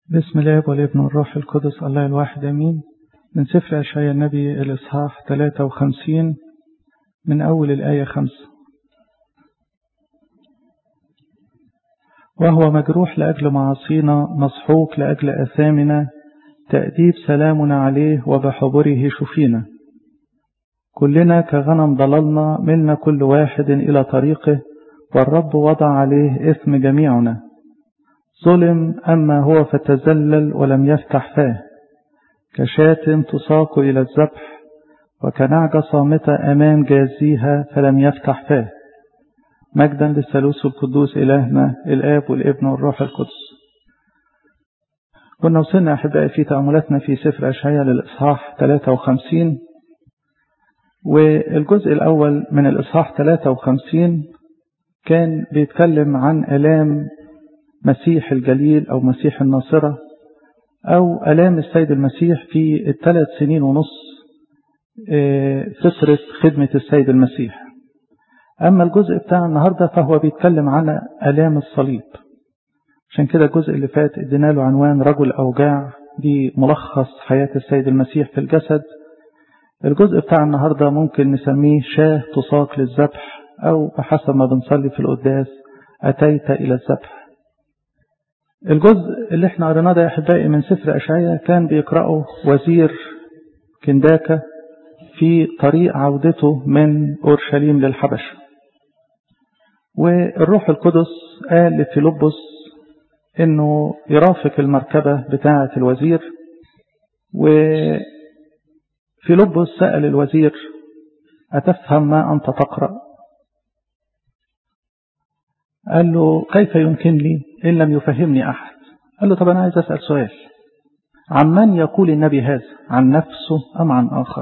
بسم الله والابن والروح القدس الله الواحد امين من سفر اشعياء النبي الاصحاح 53 من اول الايه 5 وهو مجروح لاجل معاصينا مسحوق لاجل اثامنا تاديب سلامنا عليه وبحبره شفينا كلنا كغنم ضللنا ملنا كل واحد الى طريقه والرب وضع عليه اثم جميعنا ظلم أما هو فتزلل ولم يفتح فاه كشاة تساق إلى الذبح وكنعجة صامتة أمام جازيها فلم يفتح فاه مجدا للثالوث القدوس إلهنا الآب والابن والروح القدس كنا وصلنا أحبائي في تأملاتنا في سفر أشعياء للإصحاح 53 والجزء الأول من الإصحاح 53 كان بيتكلم عن آلام مسيح الجليل أو مسيح الناصرة أو ألام السيد المسيح في الثلاث سنين ونص فترة خدمة السيد المسيح أما الجزء بتاع النهاردة فهو بيتكلم عن ألام الصليب عشان كده الجزء اللي فات ادينا له عنوان رجل أوجاع دي ملخص حياة السيد المسيح في الجسد الجزء بتاع النهاردة ممكن نسميه شاه تساق للذبح أو بحسب ما بنصلي في القداس أتيت إلى الذبح الجزء اللي احنا قريناه ده يا احبائي من سفر اشعياء كان بيقراه وزير كنداكا في طريق عودته من اورشليم للحبشه والروح القدس قال لفيلبس انه يرافق المركبه بتاعه الوزير وفيلبس سال الوزير اتفهم ما انت تقرا قال له كيف يمكن لي إن لم يفهمني أحد قال له طب أنا عايز أسأل سؤال عن من يقول النبي هذا عن نفسه أم عن آخر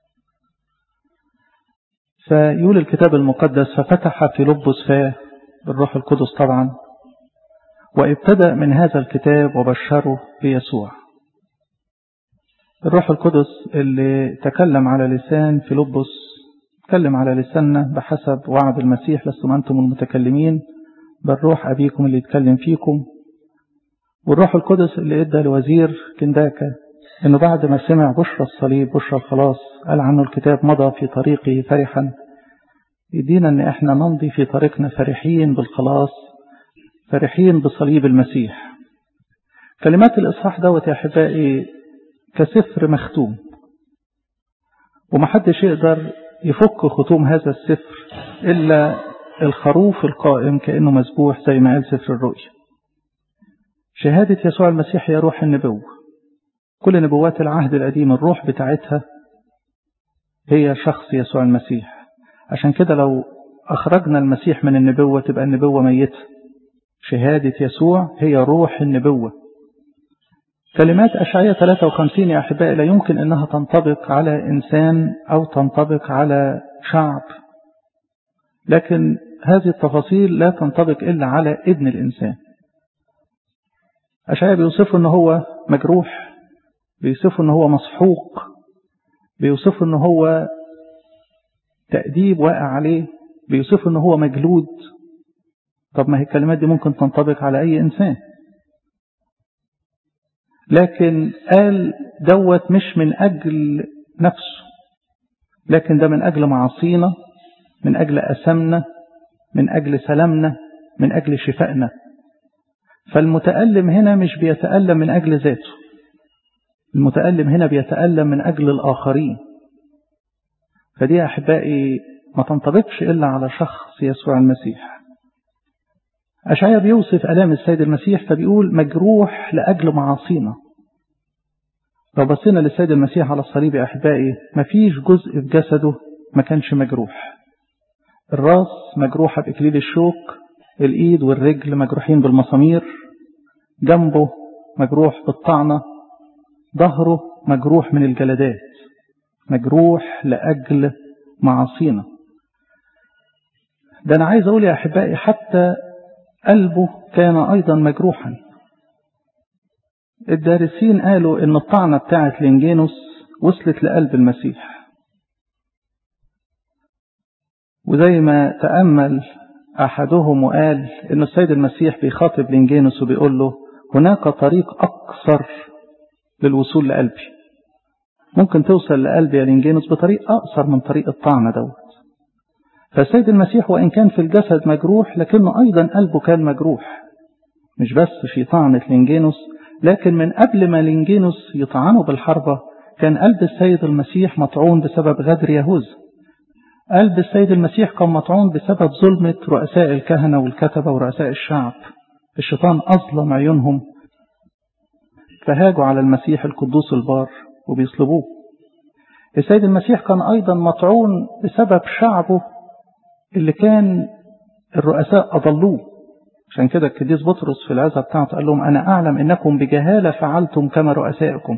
فيقول الكتاب المقدس ففتح في لبس فاه بالروح القدس طبعا وابتدأ من هذا الكتاب وبشره بيسوع الروح القدس اللي تكلم على لسان في لبس تكلم على لساننا بحسب وعد المسيح لستم أنتم المتكلمين بل روح أبيكم اللي يتكلم فيكم والروح القدس اللي ادى لوزير كنداكا انه بعد ما سمع بشرى الصليب بشرى الخلاص قال عنه الكتاب مضى في طريقه فرحا يدينا ان احنا نمضي في طريقنا فرحين بالخلاص فرحين بصليب المسيح كلمات الاصحاح دوت يا احبائي كسفر مختوم ومحدش يقدر يفك ختوم هذا السفر الا الخروف القائم كأنه مذبوح زي ما قال سفر الرؤيا شهادة يسوع المسيح هي روح النبوة كل نبوات العهد القديم الروح بتاعتها هي شخص يسوع المسيح عشان كده لو أخرجنا المسيح من النبوة تبقى النبوة ميتة شهادة يسوع هي روح النبوة كلمات أشعية 53 يا أحبائي لا يمكن أنها تنطبق على إنسان أو تنطبق على شعب لكن هذه التفاصيل لا تنطبق إلا على ابن الإنسان أشعياء بيوصفه أنه هو مجروح بيوصفه أنه هو مسحوق بيوصفه أنه هو تأديب واقع عليه بيوصفه أنه هو مجلود طب ما هي الكلمات دي ممكن تنطبق على أي إنسان لكن قال دوت مش من أجل نفسه لكن ده من أجل معاصينا من أجل أسمنا من أجل سلامنا من أجل شفائنا فالمتألم هنا مش بيتألم من أجل ذاته المتألم هنا بيتألم من أجل الآخرين فدي أحبائي ما تنطبقش إلا على شخص يسوع المسيح أشعيا بيوصف ألام السيد المسيح فبيقول مجروح لأجل معاصينا لو بصينا للسيد المسيح على الصليب يا أحبائي مفيش جزء في جسده ما كانش مجروح الراس مجروحة بإكليل الشوك الإيد والرجل مجروحين بالمسامير جنبه مجروح بالطعنة ظهره مجروح من الجلدات مجروح لأجل معاصينا ده أنا عايز أقول يا أحبائي حتى قلبه كان أيضا مجروحا الدارسين قالوا إن الطعنة بتاعت لينجينوس وصلت لقلب المسيح وزي ما تأمل أحدهم وقال إن السيد المسيح بيخاطب لينجينوس وبيقول له هناك طريق أقصر للوصول لقلبي ممكن توصل لقلبي يا لينجينوس بطريق أقصر من طريق الطعنة دوت فالسيد المسيح وإن كان في الجسد مجروح لكنه أيضا قلبه كان مجروح مش بس في طعنة لينجينوس لكن من قبل ما لينجينوس يطعنه بالحربة كان قلب السيد المسيح مطعون بسبب غدر يهوذا قلب السيد المسيح كان مطعون بسبب ظلمة رؤساء الكهنة والكتبة ورؤساء الشعب الشيطان أظلم عيونهم فهاجوا على المسيح القدوس البار وبيصلبوه السيد المسيح كان أيضا مطعون بسبب شعبه اللي كان الرؤساء أضلوه عشان كده القديس بطرس في العزة بتاعته قال لهم أنا أعلم إنكم بجهالة فعلتم كما رؤسائكم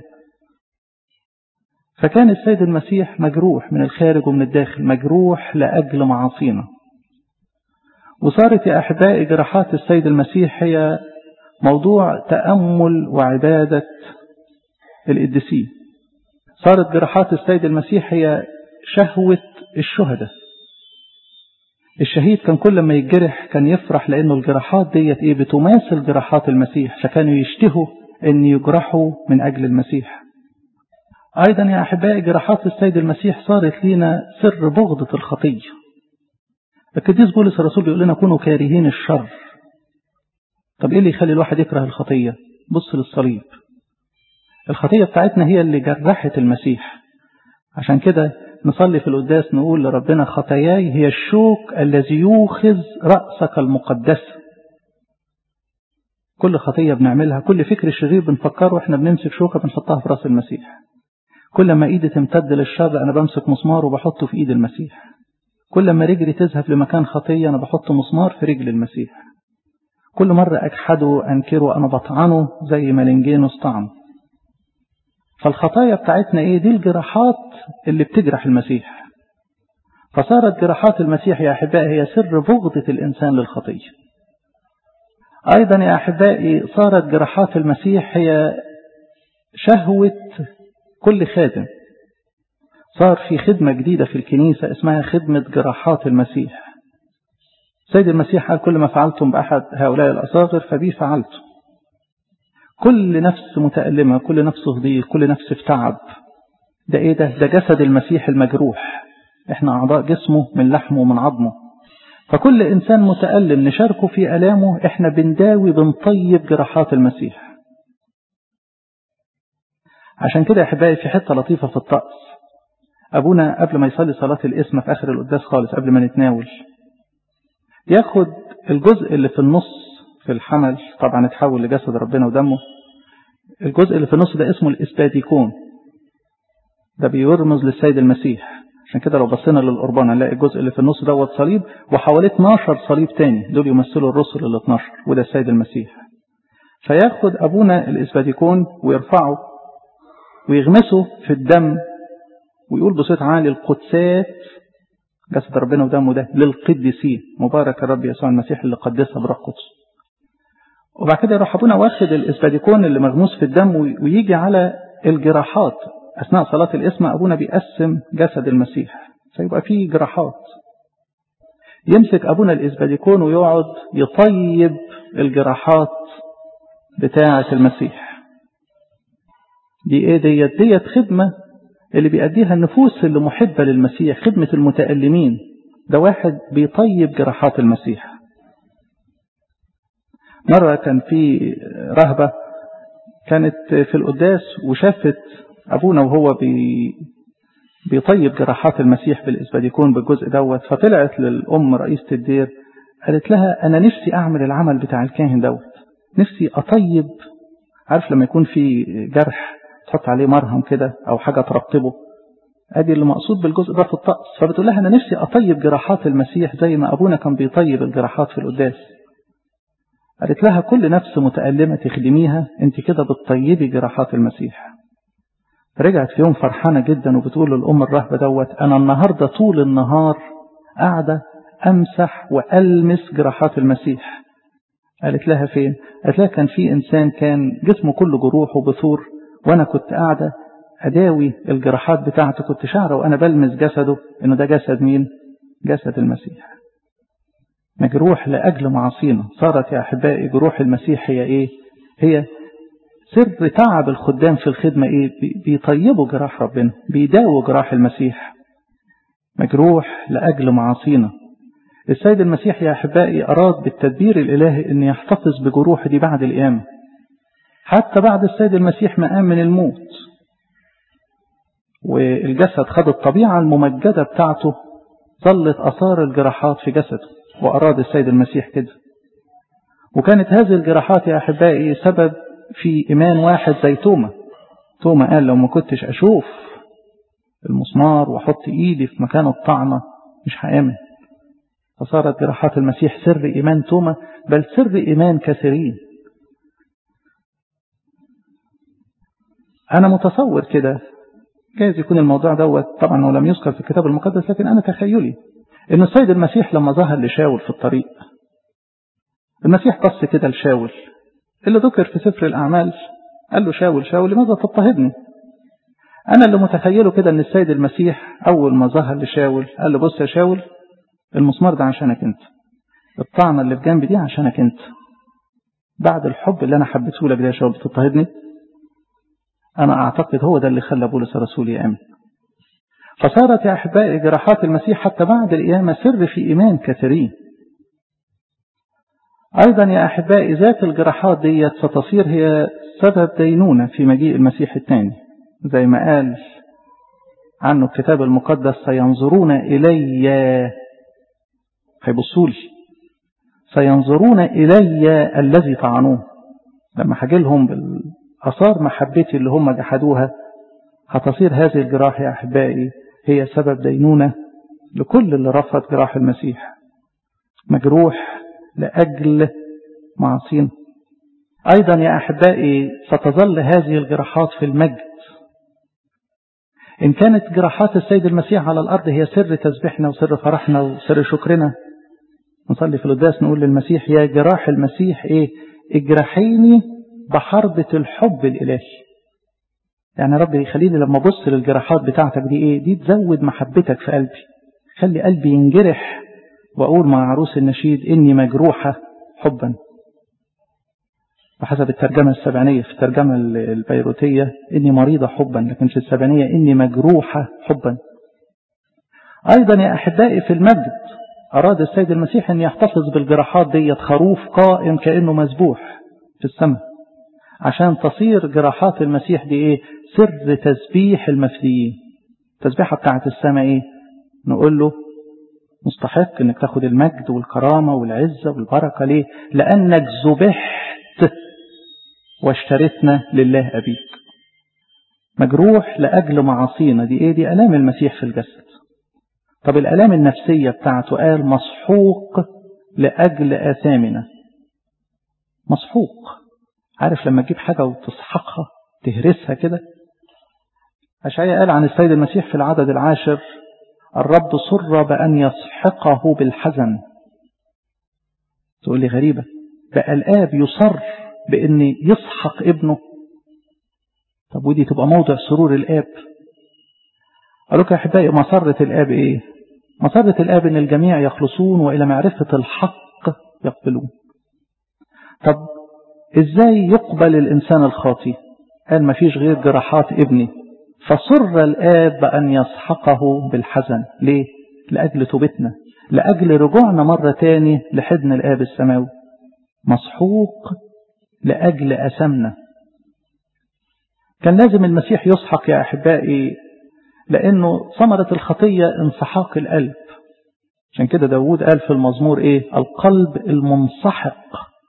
فكان السيد المسيح مجروح من الخارج ومن الداخل مجروح لأجل معاصينا وصارت يا أحبائي جراحات السيد المسيح هي موضوع تأمل وعبادة القديسين صارت جراحات السيد المسيح هي شهوة الشهداء الشهيد كان كل ما يتجرح كان يفرح لأنه الجراحات ديت إيه بتماثل جراحات المسيح فكانوا يشتهوا أن يجرحوا من أجل المسيح أيضا يا أحبائي جراحات السيد المسيح صارت لنا سر بغضة الخطية القديس بولس الرسول بيقول لنا كونوا كارهين الشر طب إيه اللي يخلي الواحد يكره الخطية بص للصليب الخطية بتاعتنا هي اللي جرحت المسيح عشان كده نصلي في القداس نقول لربنا خطاياي هي الشوك الذي يوخذ رأسك المقدسة كل خطية بنعملها كل فكر شرير بنفكره واحنا بنمسك شوكة بنحطها في راس المسيح كل ما ايدي تمتد للشر انا بمسك مسمار وبحطه في ايد المسيح كل ما رجلي تذهب لمكان خطية انا بحط مسمار في رجل المسيح كل مرة اجحده انكره انا بطعنه زي ما لنجينوس طعن فالخطايا بتاعتنا ايه دي الجراحات اللي بتجرح المسيح فصارت جراحات المسيح يا أحبائي هي سر بغضة الإنسان للخطية أيضا يا أحبائي صارت جراحات المسيح هي شهوة كل خادم صار في خدمة جديدة في الكنيسة اسمها خدمة جراحات المسيح سيد المسيح قال كل ما فعلتم بأحد هؤلاء الأصاغر فبي فعلتم كل نفس متألمة كل نفس ضيق كل نفس في تعب ده ايه ده ده جسد المسيح المجروح احنا اعضاء جسمه من لحمه ومن عظمه فكل انسان متألم نشاركه في الامه احنا بنداوي بنطيب جراحات المسيح عشان كده يا احبائي في حته لطيفه في الطقس ابونا قبل ما يصلي صلاه الاسم في اخر القداس خالص قبل ما نتناول ياخد الجزء اللي في النص في الحمل طبعا اتحول لجسد ربنا ودمه الجزء اللي في النص ده اسمه الاسباديكون ده بيرمز للسيد المسيح عشان كده لو بصينا للقربان هنلاقي الجزء اللي في النص دوت صليب وحواليه 12 صليب تاني دول يمثلوا الرسل ال 12 وده السيد المسيح فياخد ابونا الاسباديكون ويرفعه ويغمسه في الدم ويقول بصوت عالي القدسات جسد ربنا ودمه ده للقديسين مبارك الرب يسوع المسيح اللي قدسها بروح قدس وبعد كده يروح ابونا واخد الاسباديكون اللي مغموس في الدم ويجي على الجراحات أثناء صلاة الإسم أبونا بيقسم جسد المسيح فيبقى فيه جراحات يمسك أبونا الإسباديكون ويقعد يطيب الجراحات بتاعة المسيح دي إيه ديت ديت خدمة اللي بيأديها النفوس اللي محبة للمسيح خدمة المتألمين ده واحد بيطيب جراحات المسيح مرة كان في رهبة كانت في القداس وشافت أبونا وهو بي بيطيب جراحات المسيح بالإسباديكون بالجزء دوت فطلعت للأم رئيسة الدير قالت لها أنا نفسي أعمل العمل بتاع الكاهن دوت نفسي أطيب عارف لما يكون في جرح تحط عليه مرهم كده أو حاجة ترطبه ادي اللي مقصود بالجزء ده في الطقس فبتقول لها أنا نفسي أطيب جراحات المسيح زي ما أبونا كان بيطيب الجراحات في القداس قالت لها كل نفس متألمة تخدميها انت كده بتطيبي جراحات المسيح رجعت في يوم فرحانة جدا وبتقول للأم الرهبة دوت أنا النهاردة طول النهار قاعدة أمسح وألمس جراحات المسيح قالت لها فين قالت لها كان في إنسان كان جسمه كله جروح وبثور وأنا كنت قاعدة أداوي الجراحات بتاعته كنت شعره وأنا بلمس جسده إنه ده جسد مين جسد المسيح مجروح لأجل معاصينا صارت يا أحبائي جروح المسيح هي إيه هي سر تعب الخدام في الخدمة إيه بيطيبوا جراح ربنا بيداووا جراح المسيح مجروح لأجل معاصينا السيد المسيح يا أحبائي أراد بالتدبير الإلهي أن يحتفظ بجروح دي بعد القيامة حتى بعد السيد المسيح ما قام من الموت والجسد خد الطبيعة الممجدة بتاعته ظلت أثار الجراحات في جسده وأراد السيد المسيح كده وكانت هذه الجراحات يا أحبائي سبب في إيمان واحد زي توما توما قال لو ما كنتش أشوف المسمار وأحط إيدي في مكان الطعنة مش هآمن فصارت جراحات المسيح سر إيمان توما بل سر إيمان كثيرين أنا متصور كده جايز يكون الموضوع دوت طبعا هو لم يذكر في الكتاب المقدس لكن أنا تخيلي إن السيد المسيح لما ظهر لشاول في الطريق المسيح بص كده لشاول اللي ذكر في سفر الأعمال قال له شاول شاول لماذا تضطهدني أنا اللي متخيله كده أن السيد المسيح أول ما ظهر لشاول قال له بص يا شاول المسمار ده عشانك أنت الطعنة اللي في جنبي دي عشانك أنت بعد الحب اللي أنا حبيته لك ده يا شاول بتضطهدني أنا أعتقد هو ده اللي خلى بولس الرسول يأمن فصارت يا أحبائي جراحات المسيح حتى بعد القيامة سر في إيمان كثيرين أيضا يا أحبائي ذات الجراحات دي ستصير هي سبب دينونة في مجيء المسيح الثاني زي ما قال عنه الكتاب المقدس سينظرون إلي هيبصوا لي سينظرون إلي الذي طعنوه لما حكي لهم بالأثار محبتي اللي هم جحدوها هتصير هذه الجراح يا أحبائي هي سبب دينونة لكل اللي رفض جراح المسيح مجروح لأجل معصين أيضا يا أحبائي ستظل هذه الجراحات في المجد إن كانت جراحات السيد المسيح على الأرض هي سر تسبيحنا وسر فرحنا وسر شكرنا نصلي في القداس نقول للمسيح يا جراح المسيح إيه اجرحيني بحربة الحب الإلهي يعني ربي يخليني لما أبص للجراحات بتاعتك دي إيه دي تزود محبتك في قلبي خلي قلبي ينجرح وأقول مع عروس النشيد إني مجروحة حبا وحسب الترجمة السبعينية في الترجمة البيروتية إني مريضة حبا لكن في السبعينية إني مجروحة حبا أيضا يا أحبائي في المجد أراد السيد المسيح أن يحتفظ بالجراحات ديت خروف قائم كأنه مذبوح في السماء عشان تصير جراحات المسيح دي إيه سر تسبيح المفديين التسبيحة بتاعت السماء إيه نقول له مستحق انك تاخد المجد والكرامة والعزة والبركة ليه لأنك ذبحت واشتريتنا لله أبيك مجروح لأجل معاصينا دي ايه دي ألام المسيح في الجسد طب الألام النفسية بتاعته قال مسحوق لأجل آثامنا مسحوق عارف لما تجيب حاجة وتسحقها تهرسها كده أشعياء قال عن السيد المسيح في العدد العاشر الرب سر بأن يسحقه بالحزن تقول لي غريبة بقى الآب يصر بأن يسحق ابنه طب ودي تبقى موضع سرور الآب قالوا يا أحبائي مسرة الآب إيه مسرة الآب أن الجميع يخلصون وإلى معرفة الحق يقبلون طب إزاي يقبل الإنسان الخاطي قال ما فيش غير جراحات ابني فسر الآب بأن يسحقه بالحزن ليه؟ لأجل توبتنا لأجل رجوعنا مرة تاني لحضن الآب السماوي مسحوق لأجل أسمنا كان لازم المسيح يسحق يا أحبائي لأنه ثمرة الخطية انسحاق القلب عشان كده داود قال في المزمور إيه القلب المنسحق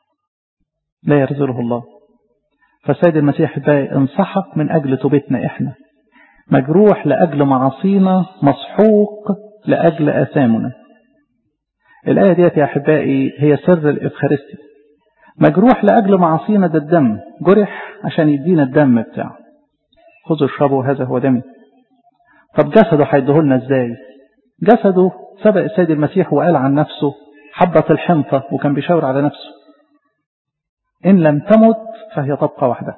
لا يرزله الله فالسيد المسيح ده انسحق من أجل توبتنا إحنا مجروح لأجل معاصينا مسحوق لأجل آثامنا الآية ديت يا أحبائي هي سر الإفخارستي مجروح لأجل معاصينا ده الدم جرح عشان يدينا الدم بتاعه خذوا اشربوا هذا هو دمي طب جسده هيديهولنا ازاي جسده سبق السيد المسيح وقال عن نفسه حبة الحنطة وكان بيشاور على نفسه إن لم تمت فهي تبقى وحدها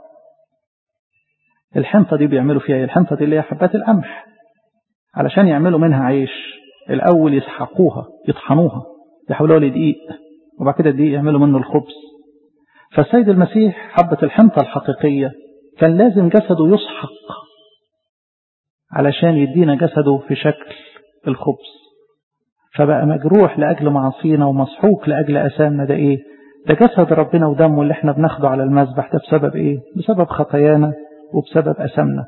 الحنطة دي بيعملوا فيها الحنطة دي اللي هي حبات القمح علشان يعملوا منها عيش الأول يسحقوها يطحنوها يحولوها لدقيق وبعد كده الدقيق يعملوا منه الخبز فالسيد المسيح حبة الحنطة الحقيقية كان لازم جسده يسحق علشان يدينا جسده في شكل الخبز فبقى مجروح لأجل معاصينا ومسحوق لأجل أسامنا ده إيه ده جسد ربنا ودمه اللي احنا بناخده على المذبح ده بسبب إيه بسبب خطايانا وبسبب أسامنا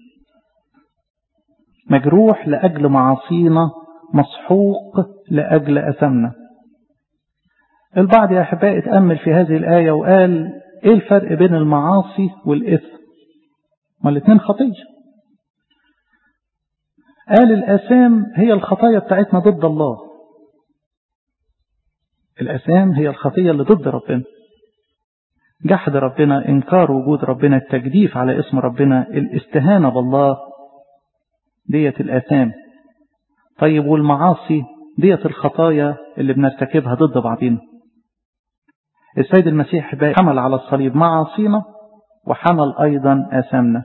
مجروح لأجل معاصينا مسحوق لأجل أثمنا البعض يا أحبائي اتأمل في هذه الآية وقال إيه الفرق بين المعاصي والإثم ما الاثنين خطية قال الأسام هي الخطايا بتاعتنا ضد الله الأسام هي الخطية اللي ضد ربنا جحد ربنا إنكار وجود ربنا التجديف على اسم ربنا الاستهانة بالله ديت الآثام طيب والمعاصي ديت الخطايا اللي بنرتكبها ضد بعضنا السيد المسيح حمل على الصليب معاصينا وحمل أيضا آثامنا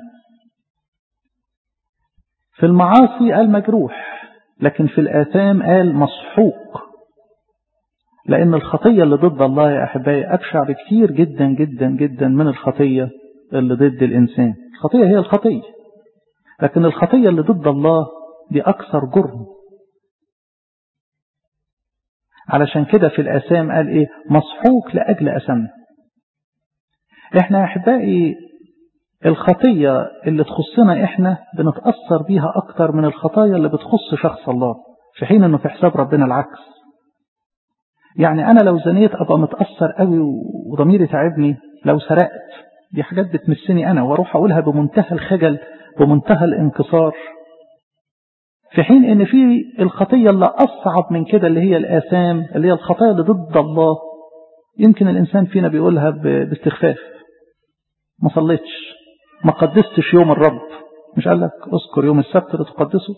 في المعاصي قال مجروح لكن في الآثام قال مسحوق لأن الخطية اللي ضد الله يا أحبائي أبشع بكثير جدا جدا جدا من الخطية اللي ضد الإنسان الخطية هي الخطية لكن الخطية اللي ضد الله دي أكثر جرم علشان كده في الأسام قال إيه مسحوق لأجل أسامنا إحنا يا أحبائي الخطية اللي تخصنا إحنا بنتأثر بيها أكتر من الخطايا اللي بتخص شخص الله في حين أنه في حساب ربنا العكس يعني أنا لو زنيت أبقى متأثر قوي وضميري تعبني لو سرقت دي حاجات بتمسني أنا وأروح أقولها بمنتهى الخجل بمنتهى الانكسار في حين ان في الخطية اللي أصعب من كده اللي هي الآثام اللي هي الخطايا اللي ضد الله يمكن الإنسان فينا بيقولها باستخفاف ما صليتش ما قدستش يوم الرب مش قال لك اذكر يوم السبت لتقدسه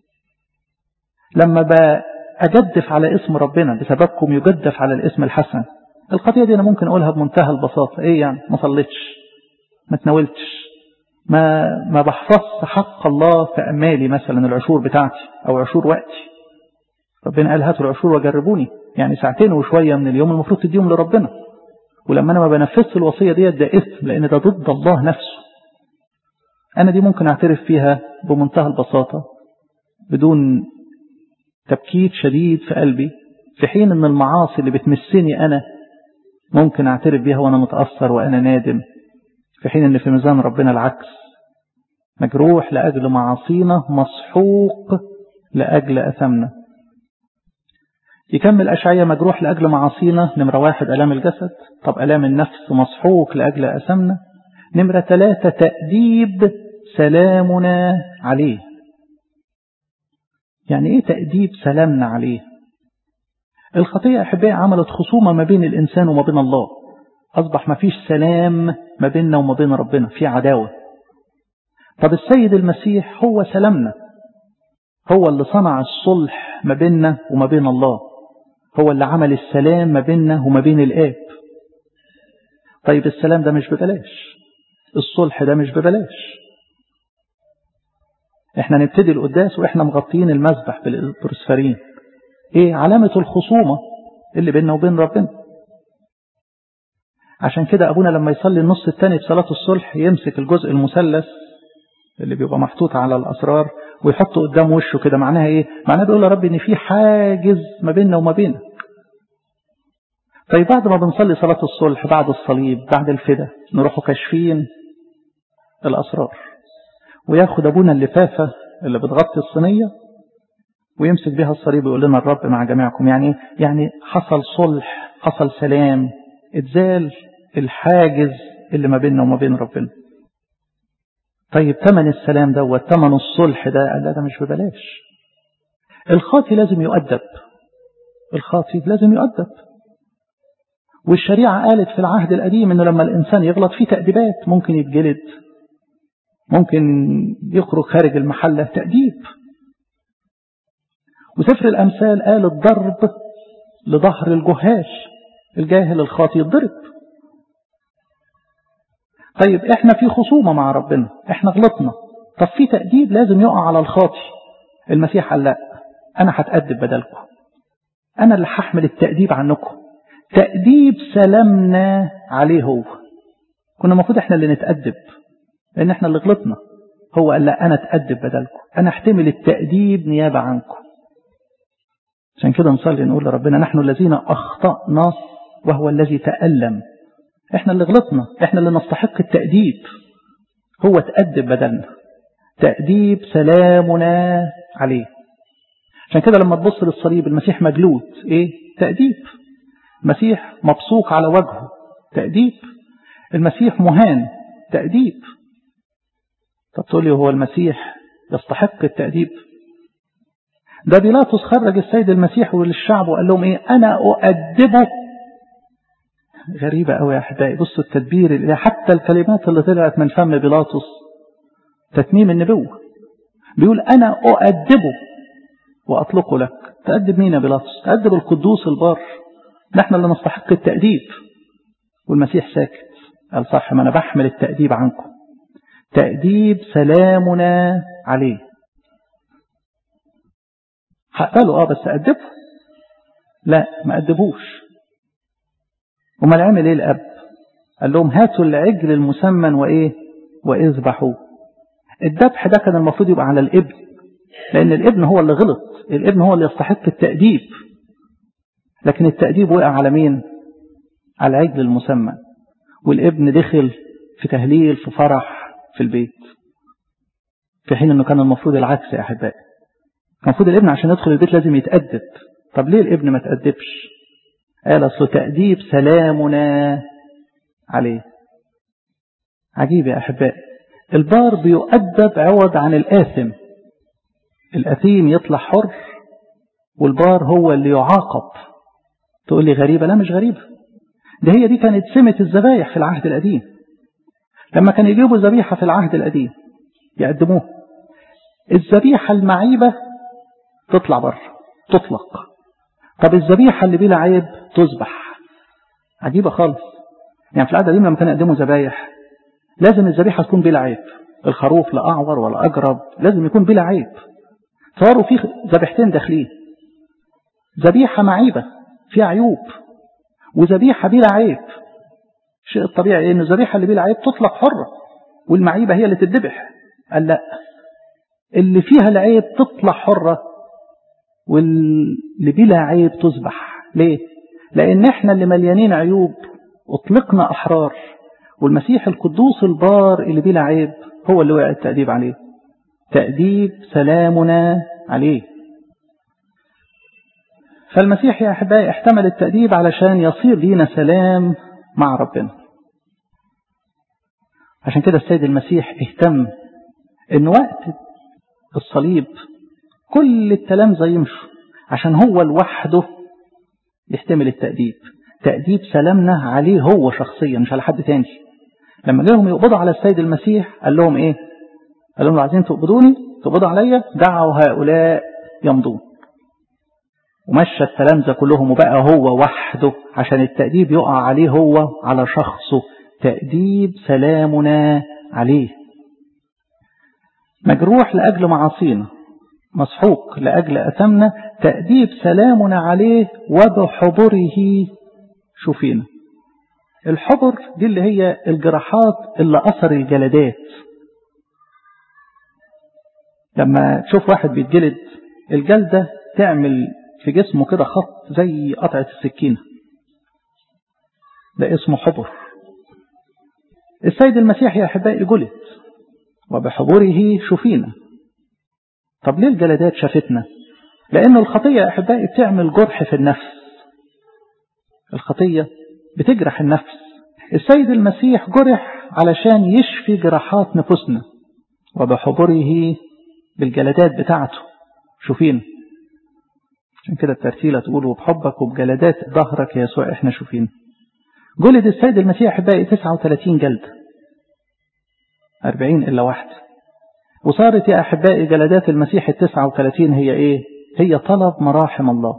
لما أجدف على اسم ربنا بسببكم يجدف على الاسم الحسن الخطية دي أنا ممكن أقولها بمنتهى البساطة إيه يعني ما صليتش ما تناولتش ما ما بحفظش حق الله في أمالي مثلا العشور بتاعتي أو عشور وقتي ربنا قال هاتوا العشور وجربوني يعني ساعتين وشوية من اليوم المفروض تديهم لربنا ولما أنا ما بنفذش الوصية ديت ده إثم لأن ده ضد الله نفسه أنا دي ممكن أعترف فيها بمنتهى البساطة بدون تبكيت شديد في قلبي في حين أن المعاصي اللي بتمسني أنا ممكن أعترف بيها وأنا متأثر وأنا نادم في حين أن في ميزان ربنا العكس مجروح لأجل معاصينا مسحوق لأجل أثمنا يكمل أشعية مجروح لأجل معاصينا نمرة واحد ألام الجسد طب ألام النفس مسحوق لأجل أثمنا نمرة ثلاثة تأديب سلامنا عليه يعني إيه تأديب سلامنا عليه الخطيئة أحبائي عملت خصومة ما بين الإنسان وما بين الله أصبح ما فيش سلام ما بيننا وما بين ربنا في عداوة طب السيد المسيح هو سلامنا هو اللي صنع الصلح ما بيننا وما بين الله هو اللي عمل السلام ما بيننا وما بين الآب طيب السلام ده مش ببلاش الصلح ده مش ببلاش احنا نبتدي القداس واحنا مغطيين المسبح بالبرسفرين ايه علامة الخصومة اللي بيننا وبين ربنا عشان كده أبونا لما يصلي النص الثاني في صلاة الصلح يمسك الجزء المثلث اللي بيبقى محطوط على الأسرار ويحطه قدام وشه كده معناها إيه؟ معناها بيقول يا رب إن في حاجز ما بيننا وما بينك. طيب بعد ما بنصلي صلاة الصلح بعد الصليب بعد الفدا نروحوا كاشفين الأسرار وياخد أبونا اللفافة اللي بتغطي الصينية ويمسك بها الصليب ويقول لنا الرب مع جميعكم يعني يعني حصل صلح حصل سلام اتزال الحاجز اللي ما بيننا وما بين ربنا طيب ثمن السلام دوت ثمن الصلح ده قال ده مش ببلاش الخاطي لازم يؤدب الخاطي لازم يؤدب والشريعة قالت في العهد القديم انه لما الانسان يغلط في تأديبات ممكن يتجلد ممكن يخرج خارج المحلة تأديب وسفر الأمثال قال الضرب لظهر الجهال الجاهل الخاطي يتضرب طيب احنا في خصومة مع ربنا احنا غلطنا طب في تأديب لازم يقع على الخاطي المسيح قال لا انا هتأدب بدلكم انا اللي هحمل التأديب عنكم تأديب سلامنا عليه هو كنا المفروض احنا اللي نتأدب لأن احنا اللي غلطنا هو قال لا أنا أتأدب بدلكم أنا أحتمل التأديب نيابة عنكم عشان كده نصلي نقول لربنا نحن الذين أخطأنا وهو الذي تألم احنا اللي غلطنا احنا اللي نستحق التأديب هو تأدب بدلنا تأديب سلامنا عليه عشان كده لما تبص للصليب المسيح مجلود ايه تأديب المسيح مبصوق على وجهه تأديب المسيح مهان تأديب طب تقول لي هو المسيح يستحق التأديب ده بيلاطس خرج السيد المسيح للشعب وقال لهم ايه انا اؤدبه غريبة قوي يا احبائي بصوا التدبير اللي حتى الكلمات اللي طلعت من فم بيلاطس تتميم النبوة بيقول انا اؤدبه واطلقه لك تأدب مين يا بيلاطس تأدب القدوس البار نحن اللي نستحق التأديب والمسيح ساكت قال صح ما انا بحمل التأديب عنكم تأديب سلامنا عليه هقبله اه بس أدبه لا ما أدبوش امال عمل ايه الأب قال لهم هاتوا العجل المسمن وإيه واذبحوه الذبح ده كان المفروض يبقى على الابن لأن الابن هو اللي غلط الابن هو اللي يستحق التأديب لكن التأديب وقع على مين على العجل المسمن والابن دخل في تهليل في فرح في البيت في حين انه كان المفروض العكس يا احبائي المفروض الابن عشان يدخل البيت لازم يتأدب طب ليه الابن ما تأدبش قال اصل تأديب سلامنا عليه عجيب يا احبائي البار بيؤدب عوض عن الآثم الأثيم يطلع حر والبار هو اللي يعاقب تقول لي غريبة لا مش غريبة ده هي دي كانت سمة الذبايح في العهد القديم لما كانوا يجيبوا ذبيحة في العهد القديم يقدموها الذبيحة المعيبة تطلع بره تطلق طب الذبيحة اللي بلا عيب تذبح عجيبة خالص يعني في العهد القديم لما كانوا يقدموا ذبايح لازم الذبيحة تكون بلا عيب الخروف لا أعور ولا أجرب لازم يكون بلا عيب صاروا في ذبيحتين داخلين ذبيحة معيبة فيها عيوب وذبيحة بلا عيب الشيء الطبيعي ان الذبيحة اللي بلا عيب تطلق حرة والمعيبة هي اللي تذبح قال لا اللي فيها العيب تطلع حرة واللي بلا عيب تذبح ليه لان احنا اللي مليانين عيوب اطلقنا احرار والمسيح القدوس البار اللي بلا عيب هو اللي وقع التأديب عليه تأديب سلامنا عليه فالمسيح يا أحبائي احتمل التأديب علشان يصير لينا سلام مع ربنا عشان كده السيد المسيح اهتم ان وقت الصليب كل التلامذة يمشوا عشان هو لوحده يحتمل التأديب تأديب سلامنا عليه هو شخصيا مش على حد تاني لما جاهم يقبضوا على السيد المسيح قال لهم ايه قال لهم لو عايزين تقبضوني تقبضوا عليا دعوا هؤلاء يمضون ومشى التلامذة كلهم وبقى هو وحده عشان التأديب يقع عليه هو على شخصه تأديب سلامنا عليه مجروح لأجل معاصينا مسحوق لأجل أثمنا تأديب سلامنا عليه وبحضره شوفينا الحبر دي اللي هي الجراحات اللي أثر الجلدات لما تشوف واحد بيتجلد الجلدة تعمل في جسمه كده خط زي قطعة السكينة ده اسمه حبر السيد المسيح يا أحبائي جلد وبحبره شفينا طب ليه الجلدات شافتنا لأن الخطية يا أحبائي بتعمل جرح في النفس الخطية بتجرح النفس السيد المسيح جرح علشان يشفي جراحات نفوسنا وبحبره بالجلدات بتاعته شوفين عشان كده الترتيلة تقول وبحبك وبجلدات ظهرك يا يسوع احنا شوفين جلد السيد المسيح احبائي 39 جلدة 40 إلا واحدة وصارت يا أحبائي جلدات المسيح ال 39 هي إيه هي طلب مراحم الله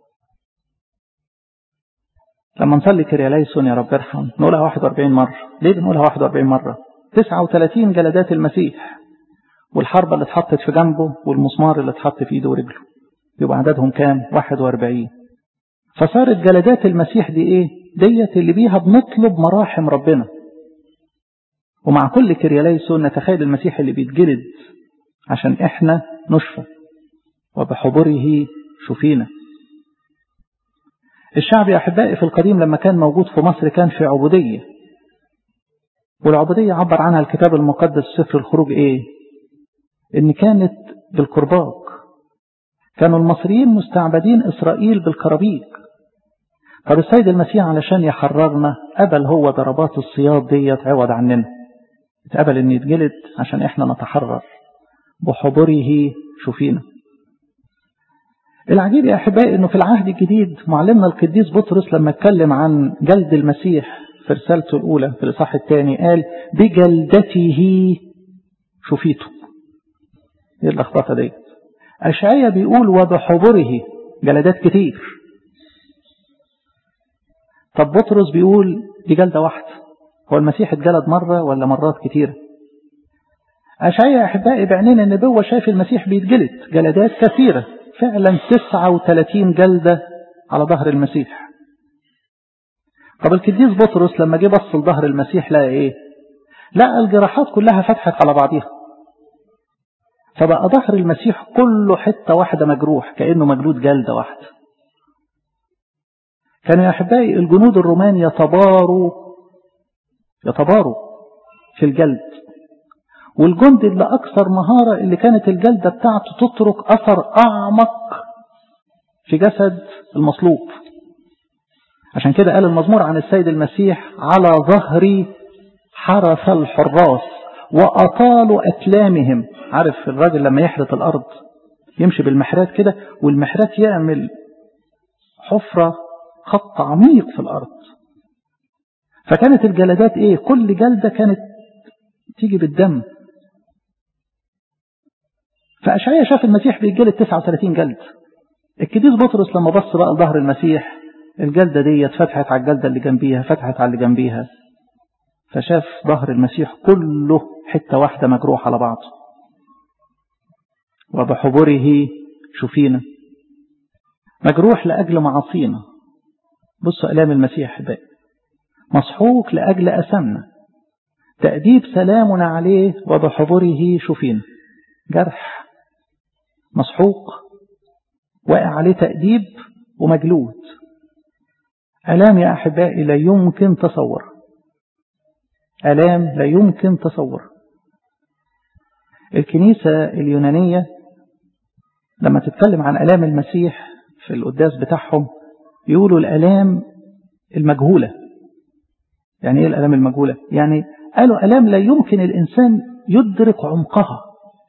لما نصلي كرياليسون يا رب ارحم نقولها 41 مرة ليه بنقولها 41 مرة 39 جلدات المسيح والحربة اللي اتحطت في جنبه والمسمار اللي اتحط في ايده ورجله يبقى عددهم كام 41 فصارت جلدات المسيح دي ايه ديت اللي بيها بنطلب مراحم ربنا ومع كل كرياليسون نتخيل المسيح اللي بيتجلد عشان احنا نشفى وبحضوره شفينا الشعب يا أحبائي في القديم لما كان موجود في مصر كان في عبودية والعبودية عبر عنها الكتاب المقدس سفر الخروج ايه ان كانت بالكرباج كانوا المصريين مستعبدين إسرائيل بالكرابيق طب السيد المسيح علشان يحررنا قبل هو ضربات الصياد ديت عوض عننا اتقبل ان يتجلد عشان احنا نتحرر بحضوره شفينا العجيب يا أحبائي أنه في العهد الجديد معلمنا القديس بطرس لما اتكلم عن جلد المسيح في رسالته الأولى في الإصحاح الثاني قال بجلدته شفيته ايه اللخبطة دي أشعية بيقول وبحضره جلدات كتير طب بطرس بيقول دي جلدة واحدة هو المسيح اتجلد مرة ولا مرات كتيرة أشعية يا أحبائي بعينين النبوة شايف المسيح بيتجلد جلدات كثيرة فعلا 39 جلدة على ظهر المسيح طب القديس بطرس لما جه بص لظهر المسيح لقى ايه لقى الجراحات كلها فتحت على بعضها فبقى ظهر المسيح كله حتة واحدة مجروح كأنه مجلود جلدة واحدة كانوا يا أحبائي الجنود الرومان يتباروا يتباروا في الجلد والجند اللي أكثر مهارة اللي كانت الجلدة بتاعته تترك أثر أعمق في جسد المصلوب عشان كده قال المزمور عن السيد المسيح على ظهري حرث الحراس وأطالوا أكلامهم عارف الراجل لما يحرث الأرض يمشي بالمحرات كده والمحرات يعمل حفرة خط عميق في الأرض فكانت الجلدات ايه كل جلدة كانت تيجي بالدم فأشعية شاف المسيح بيتجلد 39 جلد الكديس بطرس لما بص بقى لظهر المسيح الجلدة دي فتحت على الجلدة اللي جنبيها فتحت على اللي جنبيها فشاف ظهر المسيح كله حتة واحدة مجروح على بعضه وبحبره شفينا مجروح لأجل معاصينا بصوا ألام المسيح بقى مصحوك لأجل أسمنا تأديب سلامنا عليه وبحضره شفينا جرح مسحوق واقع عليه تأديب ومجلود ألام يا أحبائي لا يمكن تصور ألام لا يمكن تصور الكنيسة اليونانية لما تتكلم عن ألام المسيح في القداس بتاعهم يقولوا الألام المجهولة يعني إيه الألام المجهولة يعني قالوا ألام لا يمكن الإنسان يدرك عمقها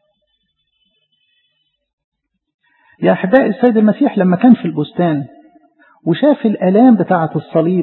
يا أحبائي السيد المسيح لما كان في البستان وشاف الألام بتاعة الصليب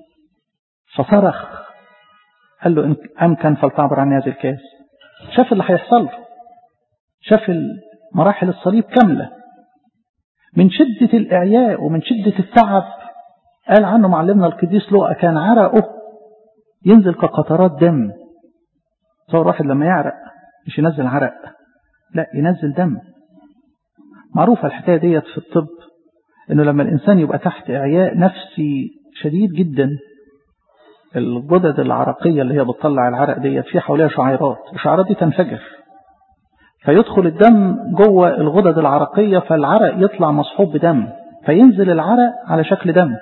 فصرخ قال له إن أمكن فلتعبر عن هذا الكاس شاف اللي هيحصل له شاف مراحل الصليب كاملة من شدة الإعياء ومن شدة التعب قال عنه معلمنا القديس لوقا كان عرقه ينزل كقطرات دم صور واحد لما يعرق مش ينزل عرق لا ينزل دم معروفة الحكاية ديت في الطب انه لما الانسان يبقى تحت اعياء نفسي شديد جدا الغدد العرقية اللي هي بتطلع العرق ديت في حواليها شعيرات الشعيرات دي تنفجر فيدخل الدم جوه الغدد العرقية فالعرق يطلع مصحوب بدم فينزل العرق على شكل دم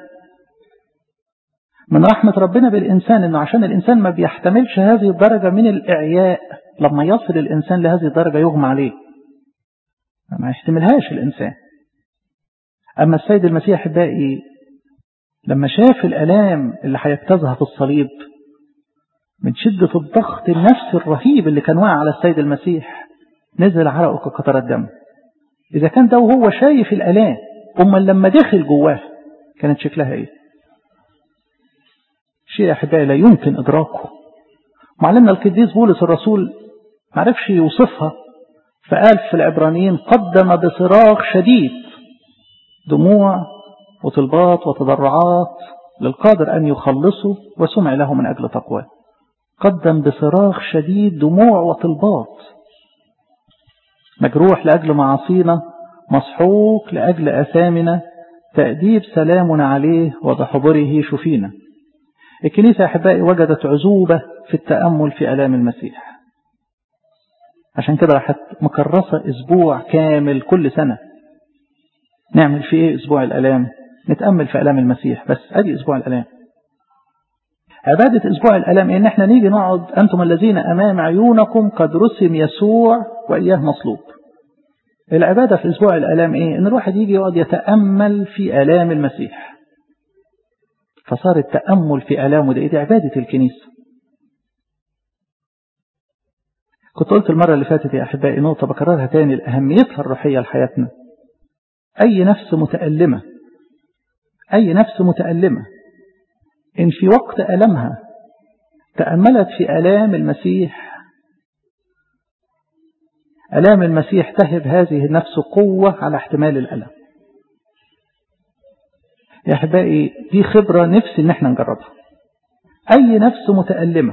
من رحمة ربنا بالإنسان أنه عشان الإنسان ما بيحتملش هذه الدرجة من الإعياء لما يصل الإنسان لهذه الدرجة يغمى عليه ما يحتملهاش الإنسان أما السيد المسيح الباقي لما شاف الألام اللي هيجتازها في الصليب من شدة الضغط النفسي الرهيب اللي كان واقع على السيد المسيح نزل عرقه كقطرات دم إذا كان ده وهو شايف الألام أما لما دخل جواه كانت شكلها إيه شيء أحبائي لا يمكن إدراكه معلمنا القديس بولس الرسول معرفش يوصفها فقال في العبرانيين قدم بصراخ شديد دموع وطلبات وتضرعات للقادر أن يخلصه وسمع له من أجل تقواه قدم بصراخ شديد دموع وطلبات مجروح لأجل معاصينا مصحوك لأجل أثامنا تأديب سلامنا عليه وبحبره شفينا الكنيسة يا أحبائي وجدت عزوبة في التأمل في ألام المسيح عشان كده راحت مكرسة أسبوع كامل كل سنة نعمل فيه إيه أسبوع الألام نتأمل في ألام المسيح بس أدي أسبوع الألام عبادة أسبوع الألام إن إحنا نيجي نقعد أنتم الذين أمام عيونكم قد رسم يسوع وإياه مصلوب العبادة في أسبوع الألام إيه إن الواحد يجي يقعد يتأمل في ألام المسيح فصار التأمل في ألامه ده, دي عبادة الكنيسة كنت قلت المرة اللي فاتت يا أحبائي نقطة بكررها تاني لأهميتها الروحية لحياتنا أي نفس متألمة أي نفس متألمة إن في وقت ألمها تأملت في ألام المسيح ألام المسيح تهب هذه النفس قوة على احتمال الألم يا أحبائي دي خبرة نفسي إن احنا نجربها أي نفس متألمة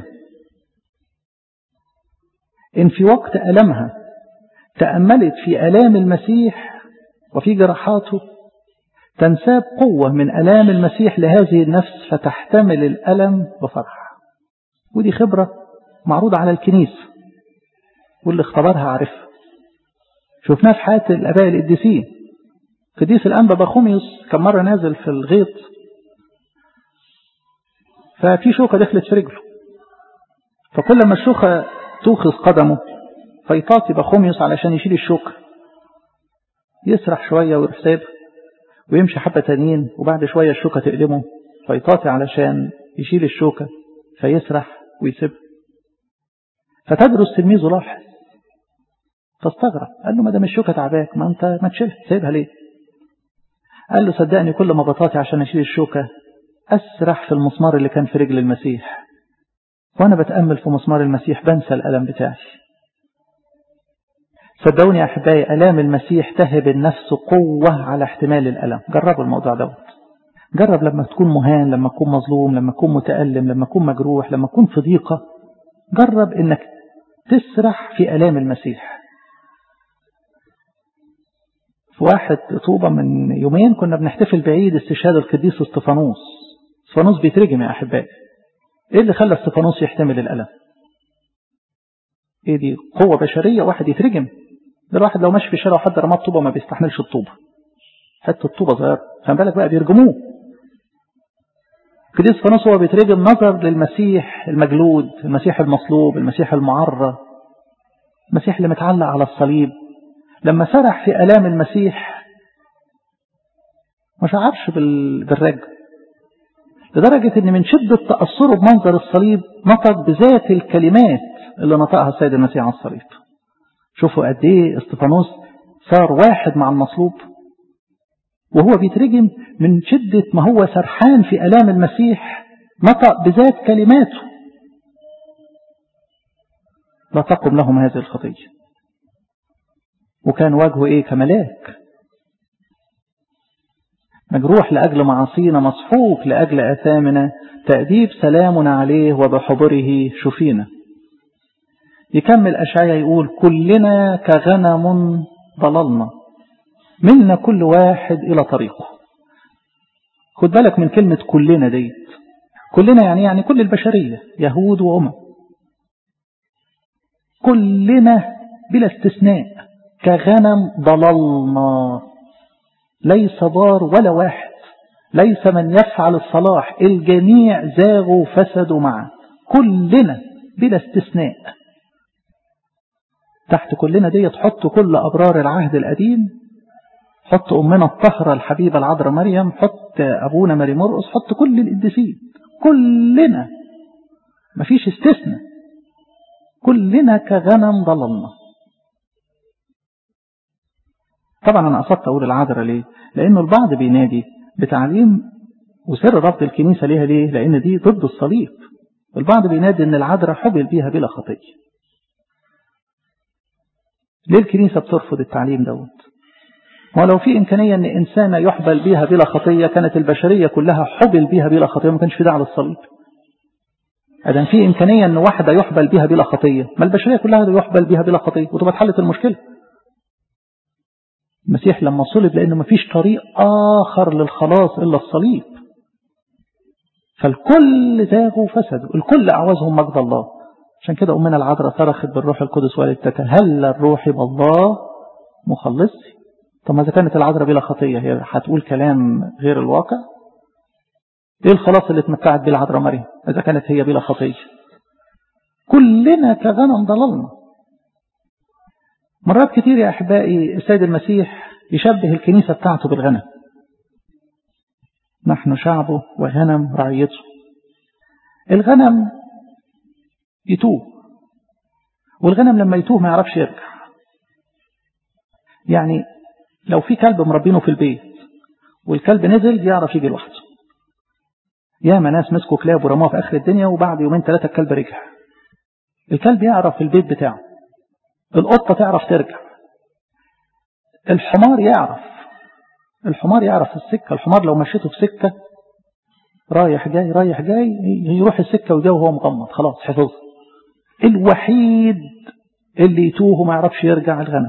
إن في وقت ألمها تأملت في ألام المسيح وفي جراحاته تنساب قوة من ألام المسيح لهذه النفس فتحتمل الألم بفرح ودي خبرة معروضة على الكنيسة واللي اختبرها عارفها شفناها في حياة الأباء القديسين قديس الأنبا بخوميوس كان مرة نازل في الغيط ففي شوكة دخلت في رجله فكل ما الشوكة توخذ قدمه فيطاطي بخوميوس علشان يشيل الشوكة يسرح شوية ويروح سايبها ويمشي حبة تانيين وبعد شوية الشوكة تقلمه فيطاطي علشان يشيل الشوكة فيسرح ويسيبها فتدرس تلميذه لاحظ فاستغرب قال له ما دام الشوكة تعباك ما انت ما تشيلها سايبها ليه قال له صدقني كل ما بطاطي عشان اشيل الشوكة اسرح في المسمار اللي كان في رجل المسيح وانا بتأمل في مسمار المسيح بنسى الألم بتاعي صدقوني يا أحبائي ألام المسيح تهب النفس قوة على احتمال الألم جربوا الموضوع دوت جرب لما تكون مهان لما تكون مظلوم لما تكون متألم لما تكون مجروح لما تكون في ضيقة جرب انك تسرح في ألام المسيح في واحد طوبة من يومين كنا بنحتفل بعيد استشهاد القديس استفانوس استفانوس بيترجم يا أحبائي ايه اللي خلى استفانوس يحتمل الألم ايه دي قوة بشرية واحد يترجم ده الواحد لو ماشي في الشارع وحد رمى الطوبة ما بيستحملش الطوبة حتة الطوبة صغيرة فما بالك بقى بيرجموه قديس فانوس هو بيترجم نظر للمسيح المجلود المسيح المصلوب المسيح المعرى المسيح اللي متعلق على الصليب لما سرح في ألام المسيح ما شعرش بالرجم لدرجة ان من شدة تأثره بمنظر الصليب نطق بذات الكلمات اللي نطقها السيد المسيح على الصليب شوفوا قد ايه استفانوس صار واحد مع المصلوب وهو بيترجم من شدة ما هو سرحان في ألام المسيح نطق بذات كلماته لا تقم لهم هذه الخطية وكان وجهه ايه كملاك مجروح لأجل معاصينا مصحوك لأجل أثامنا تأديب سلامنا عليه وبحبره شفينا يكمل أشعيا يقول كلنا كغنم ضللنا منا كل واحد إلى طريقه خد بالك من كلمة كلنا ديت كلنا يعني يعني كل البشرية يهود وأمم كلنا بلا استثناء كغنم ضللنا ليس ضار ولا واحد ليس من يفعل الصلاح الجميع زاغوا فسدوا معا كلنا بلا استثناء تحت كلنا دي تحط كل أبرار العهد القديم حط أمنا الطهرة الحبيبة العذراء مريم حط أبونا ماري مرقس حط كل القديسين كلنا مفيش استثناء كلنا كغنم ضللنا طبعا أنا قصدت أقول العذراء ليه لأنه البعض بينادي بتعليم وسر رفض الكنيسة ليها ليه لأن دي ضد الصليب البعض بينادي أن العذراء حبل بيها بلا خطية ليه الكنيسة بترفض التعليم دوت ولو في إمكانية أن إنسانة يحبل بها بلا خطية كانت البشرية كلها حبل بها بلا خطية ما كانش في داعي للصليب إذا في إمكانية أن واحدة يحبل بها بلا خطية ما البشرية كلها يحبل بها بلا خطية وتبقى اتحلت المشكلة المسيح لما صلب لأنه مفيش طريق آخر للخلاص إلا الصليب فالكل زاغوا وفسدوا الكل أعوزهم مجد الله عشان كده أمنا العذراء صرخت بالروح القدس وقالت تتهلل الروح بالله مخلصي طب ما إذا كانت العذراء بلا خطية هي هتقول كلام غير الواقع إيه الخلاص اللي اتمتعت بيه العذراء مريم إذا كانت هي بلا خطية كلنا كغنم ضللنا مرات كتير يا أحبائي السيد المسيح يشبه الكنيسة بتاعته بالغنم نحن شعبه وغنم رعيته الغنم يتوه والغنم لما يتوه ما يعرفش يرجع يعني لو في كلب مربينه في البيت والكلب نزل يعرف يجي لوحده ياما ناس مسكوا كلاب ورموها في آخر الدنيا وبعد يومين ثلاثة الكلب رجع الكلب يعرف البيت بتاعه القطة تعرف ترجع الحمار يعرف الحمار يعرف السكة الحمار لو مشيته في سكة رايح جاي رايح جاي يروح السكة ويجي وهو مغمض خلاص حفظ الوحيد اللي يتوه وما يعرفش يرجع الغنم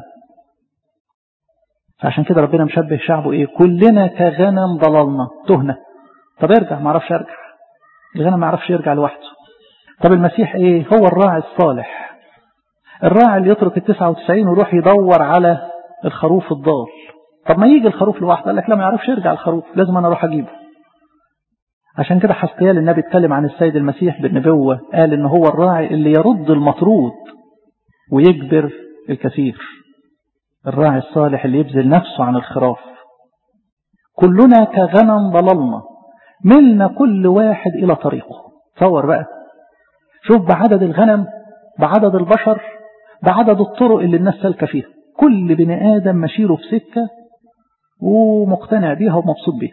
فعشان كده ربنا مشبه شعبه ايه كلنا كغنم ضللنا تهنا طب ارجع ما اعرفش ارجع الغنم ما يعرفش يرجع لوحده طب المسيح ايه هو الراعي الصالح الراعي اللي يترك التسعة وتسعين ويروح يدور على الخروف الضال طب ما يجي الخروف لوحده قال لك لا ما يعرفش يرجع الخروف لازم انا اروح اجيبه عشان كده حسقيال النبي اتكلم عن السيد المسيح بالنبوة قال ان هو الراعي اللي يرد المطرود ويجبر الكثير الراعي الصالح اللي يبذل نفسه عن الخراف كلنا كغنم ضللنا ملنا كل واحد إلى طريقه تصور بقى شوف بعدد الغنم بعدد البشر بعدد الطرق اللي الناس سالكة فيها كل بني آدم مشيره في سكة ومقتنع بيها ومبسوط بيها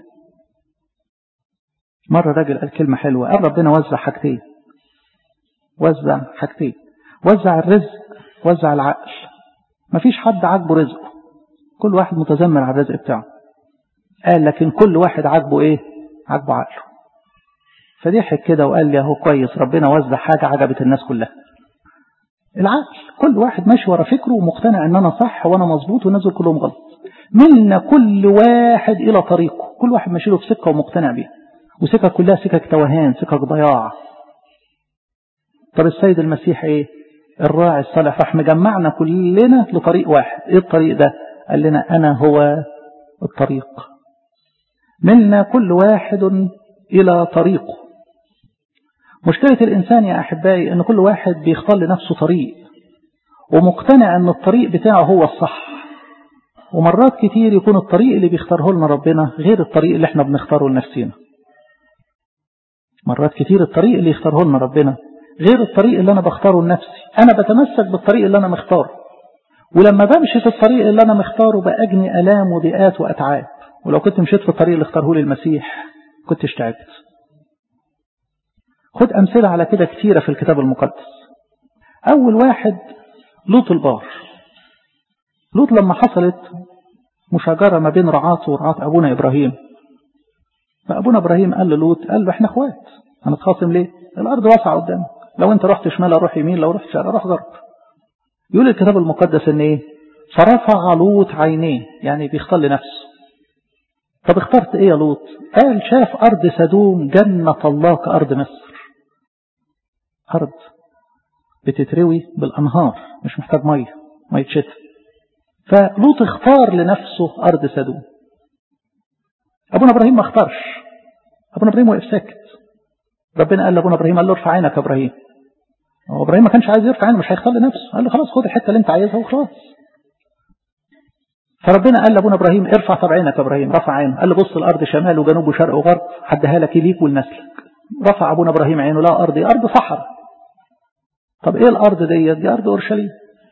مرة راجل قال كلمة حلوة قال ربنا وزع حاجتين وزع حاجتين وزع الرزق وزع العقل مفيش حد عاجبه رزقه كل واحد متذمر على الرزق بتاعه قال لكن كل واحد عاجبه ايه عاجبه عقله فضحك كده وقال لي اهو كويس ربنا وزع حاجة عجبت الناس كلها العقل كل واحد ماشي ورا فكره ومقتنع ان انا صح وانا مظبوط والناس كلهم غلط منا كل واحد الى طريقه كل واحد ماشي له في سكه ومقتنع بيها وسكك كلها سكك توهان سكك ضياع طب السيد المسيح ايه الراعي الصالح راح مجمعنا كلنا لطريق واحد ايه الطريق ده قال لنا انا هو الطريق منا كل واحد الى طريقه مشكلة الإنسان يا أحبائي أن كل واحد بيختار لنفسه طريق ومقتنع أن الطريق بتاعه هو الصح ومرات كتير يكون الطريق اللي بيختاره لنا ربنا غير الطريق اللي احنا بنختاره لنفسنا مرات كتير الطريق اللي يختاره لنا ربنا غير الطريق اللي أنا بختاره لنفسي أنا بتمسك بالطريق اللي أنا مختاره ولما بمشي في الطريق اللي أنا مختاره بأجني ألام وضيقات وأتعاب ولو كنت مشيت في الطريق اللي اختاره لي المسيح كنت اشتعبت خد أمثلة على كده كتيرة في الكتاب المقدس أول واحد لوط البار لوط لما حصلت مشاجرة ما بين رعاته ورعاة أبونا إبراهيم فأبونا إبراهيم قال للوط قال له إحنا إخوات هنتخاصم ليه الأرض واسعة قدامك لو أنت رحت شمال أروح يمين لو رحت شرق أروح غرب يقول الكتاب المقدس إن إيه فرفع لوط عينيه يعني بيختار لنفسه طب اخترت إيه يا لوط قال شاف أرض سدوم جنة الله كأرض مصر أرض بتتروي بالأنهار مش محتاج مية مية شتاء فلوط اختار لنفسه أرض سدوم أبونا إبراهيم ما اختارش أبونا إبراهيم وقف ساكت ربنا قال لأبونا إبراهيم قال له ارفع عينك يا إبراهيم هو إبراهيم ما كانش عايز يرفع عينه مش هيختار لنفسه قال له خلاص خد الحتة اللي أنت عايزها وخلاص فربنا قال لأبونا إبراهيم ارفع طب عينك يا إبراهيم رفع عينه قال له بص الأرض شمال وجنوب وشرق وغرب حدها لك ليك ولنسلك رفع أبونا إبراهيم عينه لا أرض أرض صحراء طب إيه الأرض دي دي أرض أورشليم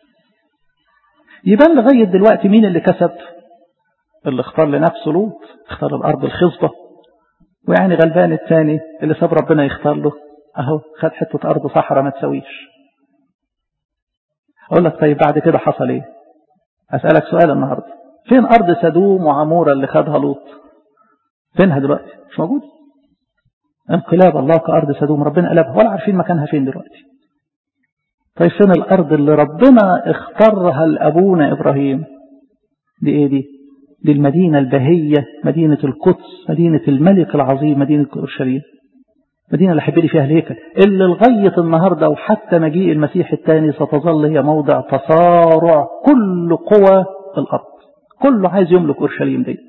يبان لغاية دلوقتي مين اللي كسب اللي اختار لنفسه لوط اختار الأرض الخصبة ويعني غلبان الثاني اللي ساب ربنا يختار له أهو خد حتة أرض صحراء ما تسويش أقول لك طيب بعد كده حصل إيه أسألك سؤال النهاردة فين أرض سدوم وعمورة اللي خدها لوط فينها دلوقتي مش موجود انقلاب الله كأرض سدوم ربنا قلبها ولا عارفين مكانها فين دلوقتي طيب فين الأرض اللي ربنا اختارها لأبونا إبراهيم دي إيه دي دي المدينة البهية مدينة القدس مدينة الملك العظيم مدينة أورشليم مدينة اللي حبيلي فيها الهيكل اللي لغاية النهاردة وحتى مجيء المسيح الثاني ستظل هي موضع تصارع كل قوى الأرض كله عايز يملك أورشليم دي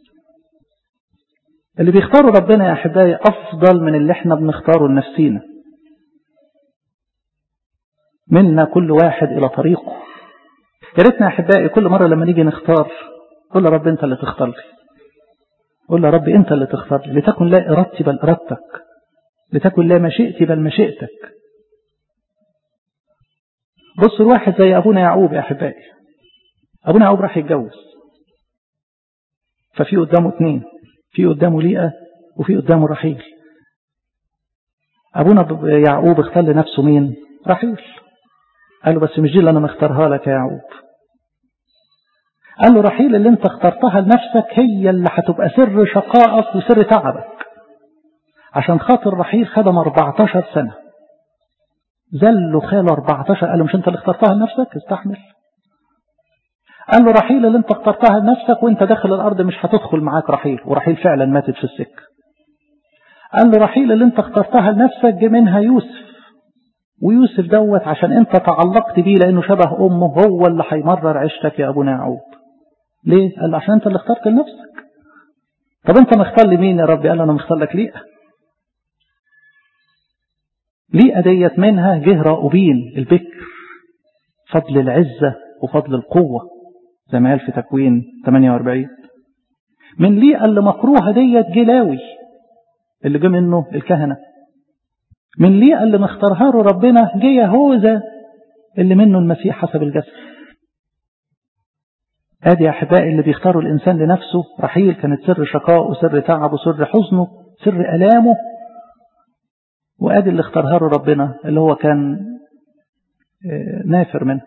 اللي بيختاروا ربنا يا أحبائي أفضل من اللي احنا بنختاره لنفسينا منا كل واحد إلى طريقه يا ريتنا يا أحبائي كل مرة لما نيجي نختار قول يا رب أنت اللي تختار لي قول يا رب أنت اللي تختار لي لتكن لا إرادتي بل إرادتك لتكن لا مشيئتي بل مشيئتك بص الواحد زي أبونا يعقوب يا أحبائي أبونا يعقوب راح يتجوز ففي قدامه اثنين في قدامه ليئة وفي قدامه رحيل أبونا يعقوب اختار لنفسه مين رحيل قال له بس مش دي اللي أنا مختارها لك يا يعقوب قال له رحيل اللي انت اخترتها لنفسك هي اللي هتبقى سر شقائك وسر تعبك عشان خاطر رحيل خدم 14 سنة زله خاله 14 قال له مش انت اللي اخترتها لنفسك استحمل قال له رحيل اللي انت اخترتها لنفسك وانت داخل الارض مش هتدخل معاك رحيل ورحيل فعلا ماتت في السكة قال له رحيل اللي انت اخترتها لنفسك جه منها يوسف ويوسف دوت عشان انت تعلقت بيه لانه شبه امه هو اللي هيمرر عيشتك يا ابونا يعقوب ليه قال له عشان انت اللي اخترت لنفسك طب انت مختار لمين يا ربي قال له انا مختار لك ليئة ليئة ديت منها جه راؤوبين البكر فضل العزة وفضل القوة زي ما قال في تكوين 48 من ليئة اللي مكروهة ديت جه لاوي اللي جه منه الكهنة من ليئة اللي مختارها له ربنا جه يهوذا اللي منه المسيح حسب الجسد ادي يا احبائي اللي بيختاروا الانسان لنفسه رحيل كانت سر شقاء وسر تعب وسر حزنه سر الامه وادي اللي اختارها له ربنا اللي هو كان نافر منه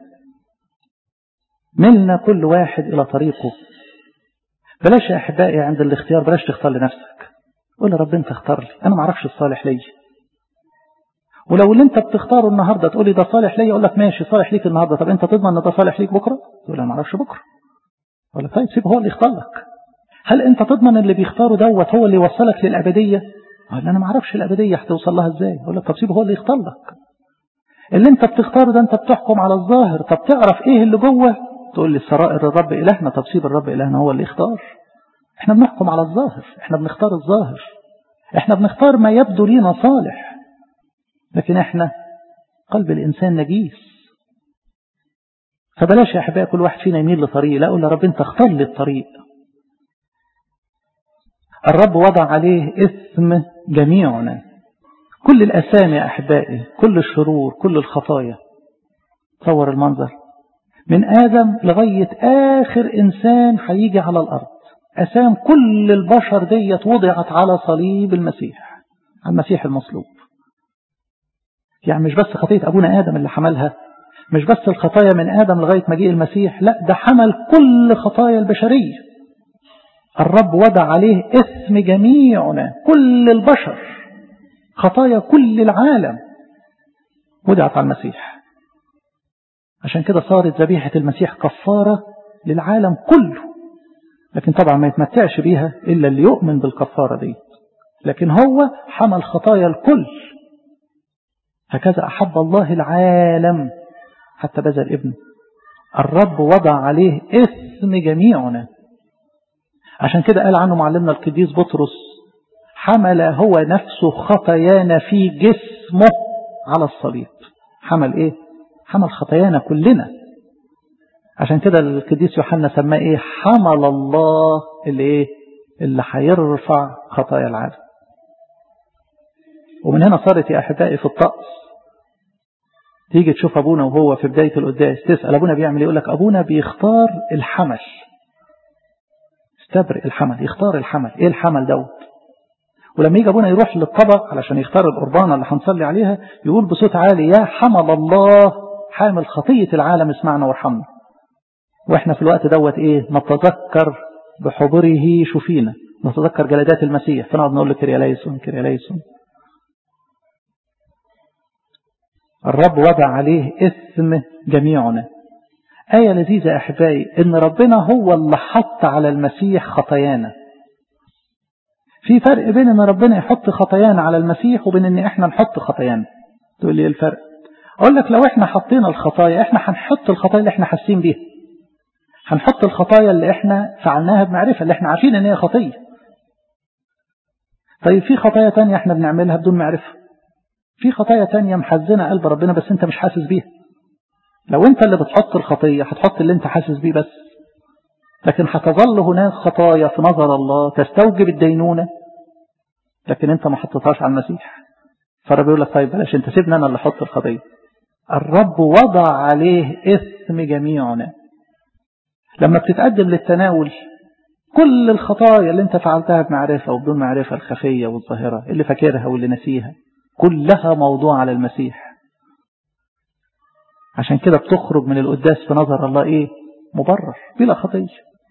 ملنا كل واحد الى طريقه بلاش يا احبائي عند الاختيار بلاش تختار لنفسك قول يا رب انت اختار لي انا ما اعرفش الصالح ليا ولو اللي انت بتختاره النهارده تقول لي ده صالح ليا اقول لك ماشي صالح ليك النهارده طب انت تضمن ان ده صالح ليك بكره تقول انا ما اعرفش بكره اقول لك طيب سيب هو اللي يختار لك هل انت تضمن اللي بيختاره دوت هو اللي يوصلك للابديه اقول انا ما اعرفش الابديه هتوصل لها ازاي اقول لك طب سيب هو اللي يختار لك اللي انت بتختاره ده انت بتحكم على الظاهر طب تعرف ايه اللي جوه تقول لي سرائر الرب الهنا طب سيب الرب الهنا هو اللي يختار احنا بنحكم على الظاهر احنا بنختار الظاهر احنا بنختار ما يبدو لينا صالح لكن احنا قلب الانسان نجيس فبلاش يا احبائي كل واحد فينا يميل لطريق لا اقول يا رب انت اختار لي الطريق الرب وضع عليه اسم جميعنا كل الاسامي يا احبائي كل الشرور كل الخطايا تصور المنظر من ادم لغايه اخر انسان هيجي على الارض اسام كل البشر ديت وضعت على صليب المسيح على المسيح المصلوب يعني مش بس خطيه ابونا ادم اللي حملها مش بس الخطايا من آدم لغاية مجيء المسيح لا ده حمل كل خطايا البشرية الرب وضع عليه اسم جميعنا كل البشر خطايا كل العالم وضعت على المسيح عشان كده صارت ذبيحة المسيح كفارة للعالم كله لكن طبعا ما يتمتعش بيها إلا اللي يؤمن بالكفارة دي لكن هو حمل خطايا الكل هكذا أحب الله العالم حتى بذل ابنه الرب وضع عليه اسم جميعنا عشان كده قال عنه معلمنا القديس بطرس حمل هو نفسه خطايانا في جسمه على الصليب حمل ايه حمل خطايانا كلنا عشان كده القديس يوحنا سماه ايه حمل الله اللي ايه اللي هيرفع خطايا العالم ومن هنا صارت يا احبائي في الطقس تيجي تشوف أبونا وهو في بداية القداس تسأل أبونا بيعمل إيه يقول لك أبونا بيختار الحمل استبرئ الحمل يختار الحمل إيه الحمل دوت ولما يجي أبونا يروح للطبق علشان يختار القربانة اللي هنصلي عليها يقول بصوت عالي يا حمل الله حامل خطية العالم اسمعنا وارحمنا وإحنا في الوقت دوت إيه نتذكر بحضوره شفينا نتذكر جلدات المسيح فنقعد نقول له كرياليسون كرياليسون الرب وضع عليه اسم جميعنا آية لذيذة أحبائي إن ربنا هو اللي حط على المسيح خطايانا في فرق بين إن ربنا يحط خطايانا على المسيح وبين إن إحنا نحط خطايانا تقول لي الفرق أقول لك لو إحنا حطينا الخطايا إحنا هنحط الخطايا اللي إحنا حاسين بيها هنحط الخطايا اللي إحنا فعلناها بمعرفة اللي إحنا عارفين إن هي خطية طيب في خطايا تانية إحنا بنعملها بدون معرفة في خطايا تانية محزنة قلب ربنا بس أنت مش حاسس بيها لو أنت اللي بتحط الخطية هتحط اللي أنت حاسس بيه بس لكن هتظل هناك خطايا في نظر الله تستوجب الدينونة لكن أنت ما حطيتهاش على المسيح فرب يقول لك طيب بلاش أنت سيبني أنا اللي أحط الخطية الرب وضع عليه إثم جميعنا لما بتتقدم للتناول كل الخطايا اللي انت فعلتها بمعرفة وبدون معرفة الخفية والظاهرة اللي فاكرها واللي نسيها كلها موضوع على المسيح عشان كده بتخرج من القداس في نظر الله ايه مبرر بلا خطية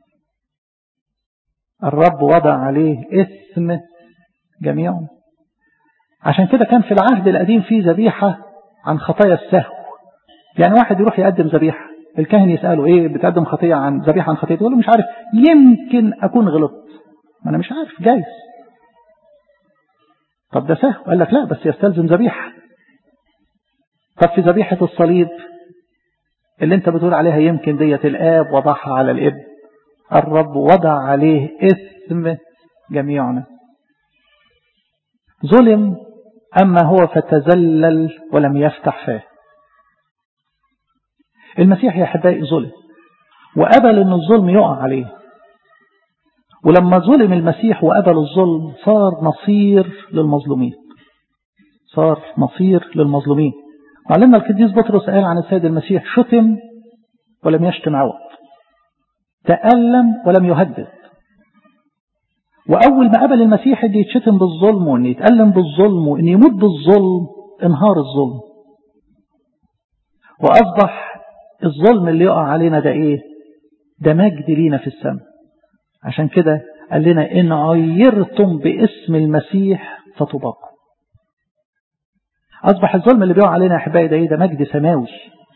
الرب وضع عليه اسم جميعهم عشان كده كان في العهد القديم في ذبيحة عن خطايا السهو يعني واحد يروح يقدم ذبيحة الكاهن يسأله ايه بتقدم خطية عن ذبيحة عن خطية يقول له مش عارف يمكن أكون غلطت ما أنا مش عارف جايز طب ده سهو قال لك لا بس يستلزم ذبيحة طب في ذبيحة الصليب اللي انت بتقول عليها يمكن ديت الآب وضعها على الابن الرب وضع عليه اسم جميعنا ظلم أما هو فتزلل ولم يفتح فاه المسيح يا أحبائي ظلم وقبل أن الظلم يقع عليه ولما ظلم المسيح وقبل الظلم صار نصير للمظلومين صار نصير للمظلومين معلمنا القديس بطرس قال عن السيد المسيح شتم ولم يشتم عوض تألم ولم يهدد وأول ما قبل المسيح اللي يتشتم بالظلم وأن يتألم بالظلم وأن يموت بالظلم انهار الظلم وأصبح الظلم اللي يقع علينا ده إيه ده مجد لينا في السماء عشان كده قال لنا إن عيرتم باسم المسيح فتباقوا أصبح الظلم اللي بيقع علينا يا أحبائي ده إيه ده مجد سماوي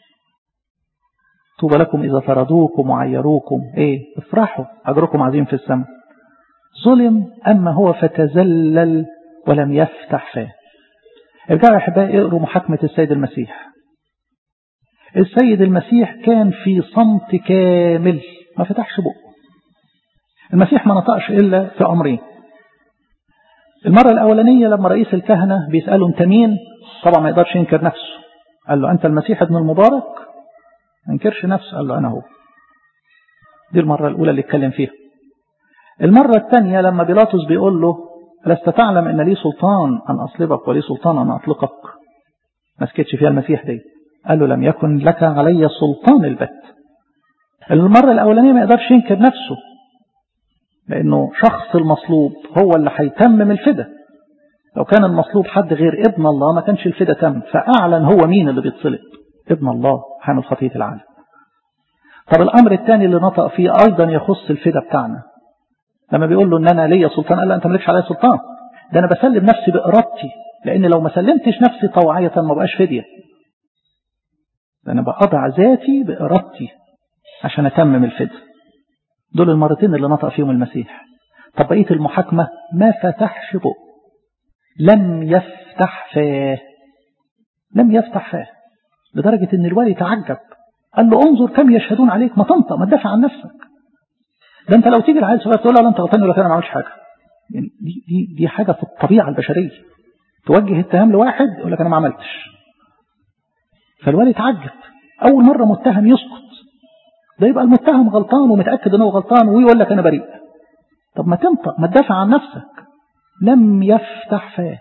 طوبى لكم إذا طردوكم وعيروكم إيه افرحوا أجركم عظيم في السماء ظلم أما هو فتزلل ولم يفتح فاه ارجعوا يا أحبائي اقروا محاكمة السيد المسيح السيد المسيح كان في صمت كامل ما فتحش بقه المسيح ما نطقش إلا في أمرين المرة الأولانية لما رئيس الكهنة بيسأله أنت مين طبعا ما يقدرش ينكر نفسه قال له أنت المسيح ابن المبارك ما ينكرش نفسه قال له أنا هو دي المرة الأولى اللي اتكلم فيها المرة الثانية لما بيلاطس بيقول له لست تعلم أن لي سلطان أن أصلبك ولي سلطان أن أطلقك ما سكتش فيها المسيح دي قال له لم يكن لك علي سلطان البت المرة الأولانية ما يقدرش ينكر نفسه لأنه شخص المصلوب هو اللي هيتمم الفدا لو كان المصلوب حد غير ابن الله ما كانش الفدا تم فأعلن هو مين اللي بيتصلب ابن الله حامل خطية العالم طب الأمر الثاني اللي نطق فيه أيضا يخص الفدا بتاعنا لما بيقول له ان انا ليا سلطان قال لا انت مالكش عليا سلطان ده انا بسلم نفسي بارادتي لان لو ما سلمتش نفسي طوعيه ما بقاش فديه ده انا بقضع ذاتي بارادتي عشان اتمم الفدى دول المرتين اللي نطق فيهم المسيح طب بقيه المحاكمه ما فتحش بق لم يفتح فاه لم يفتح فاه لدرجه ان الوالي تعجب قال له انظر كم يشهدون عليك ما تنطق ما تدافع عن نفسك ده انت لو تيجي العيل صغير تقول له لا انت غلطان ولا انا ما عملتش حاجه يعني دي دي دي حاجه في الطبيعه البشريه توجه اتهام لواحد يقول لك انا ما عملتش فالوالي يتعجب اول مره متهم يسكت ده يبقى المتهم غلطان ومتاكد انه غلطان ويقول لك انا بريء طب ما تنطق ما تدافع عن نفسك لم يفتح فاه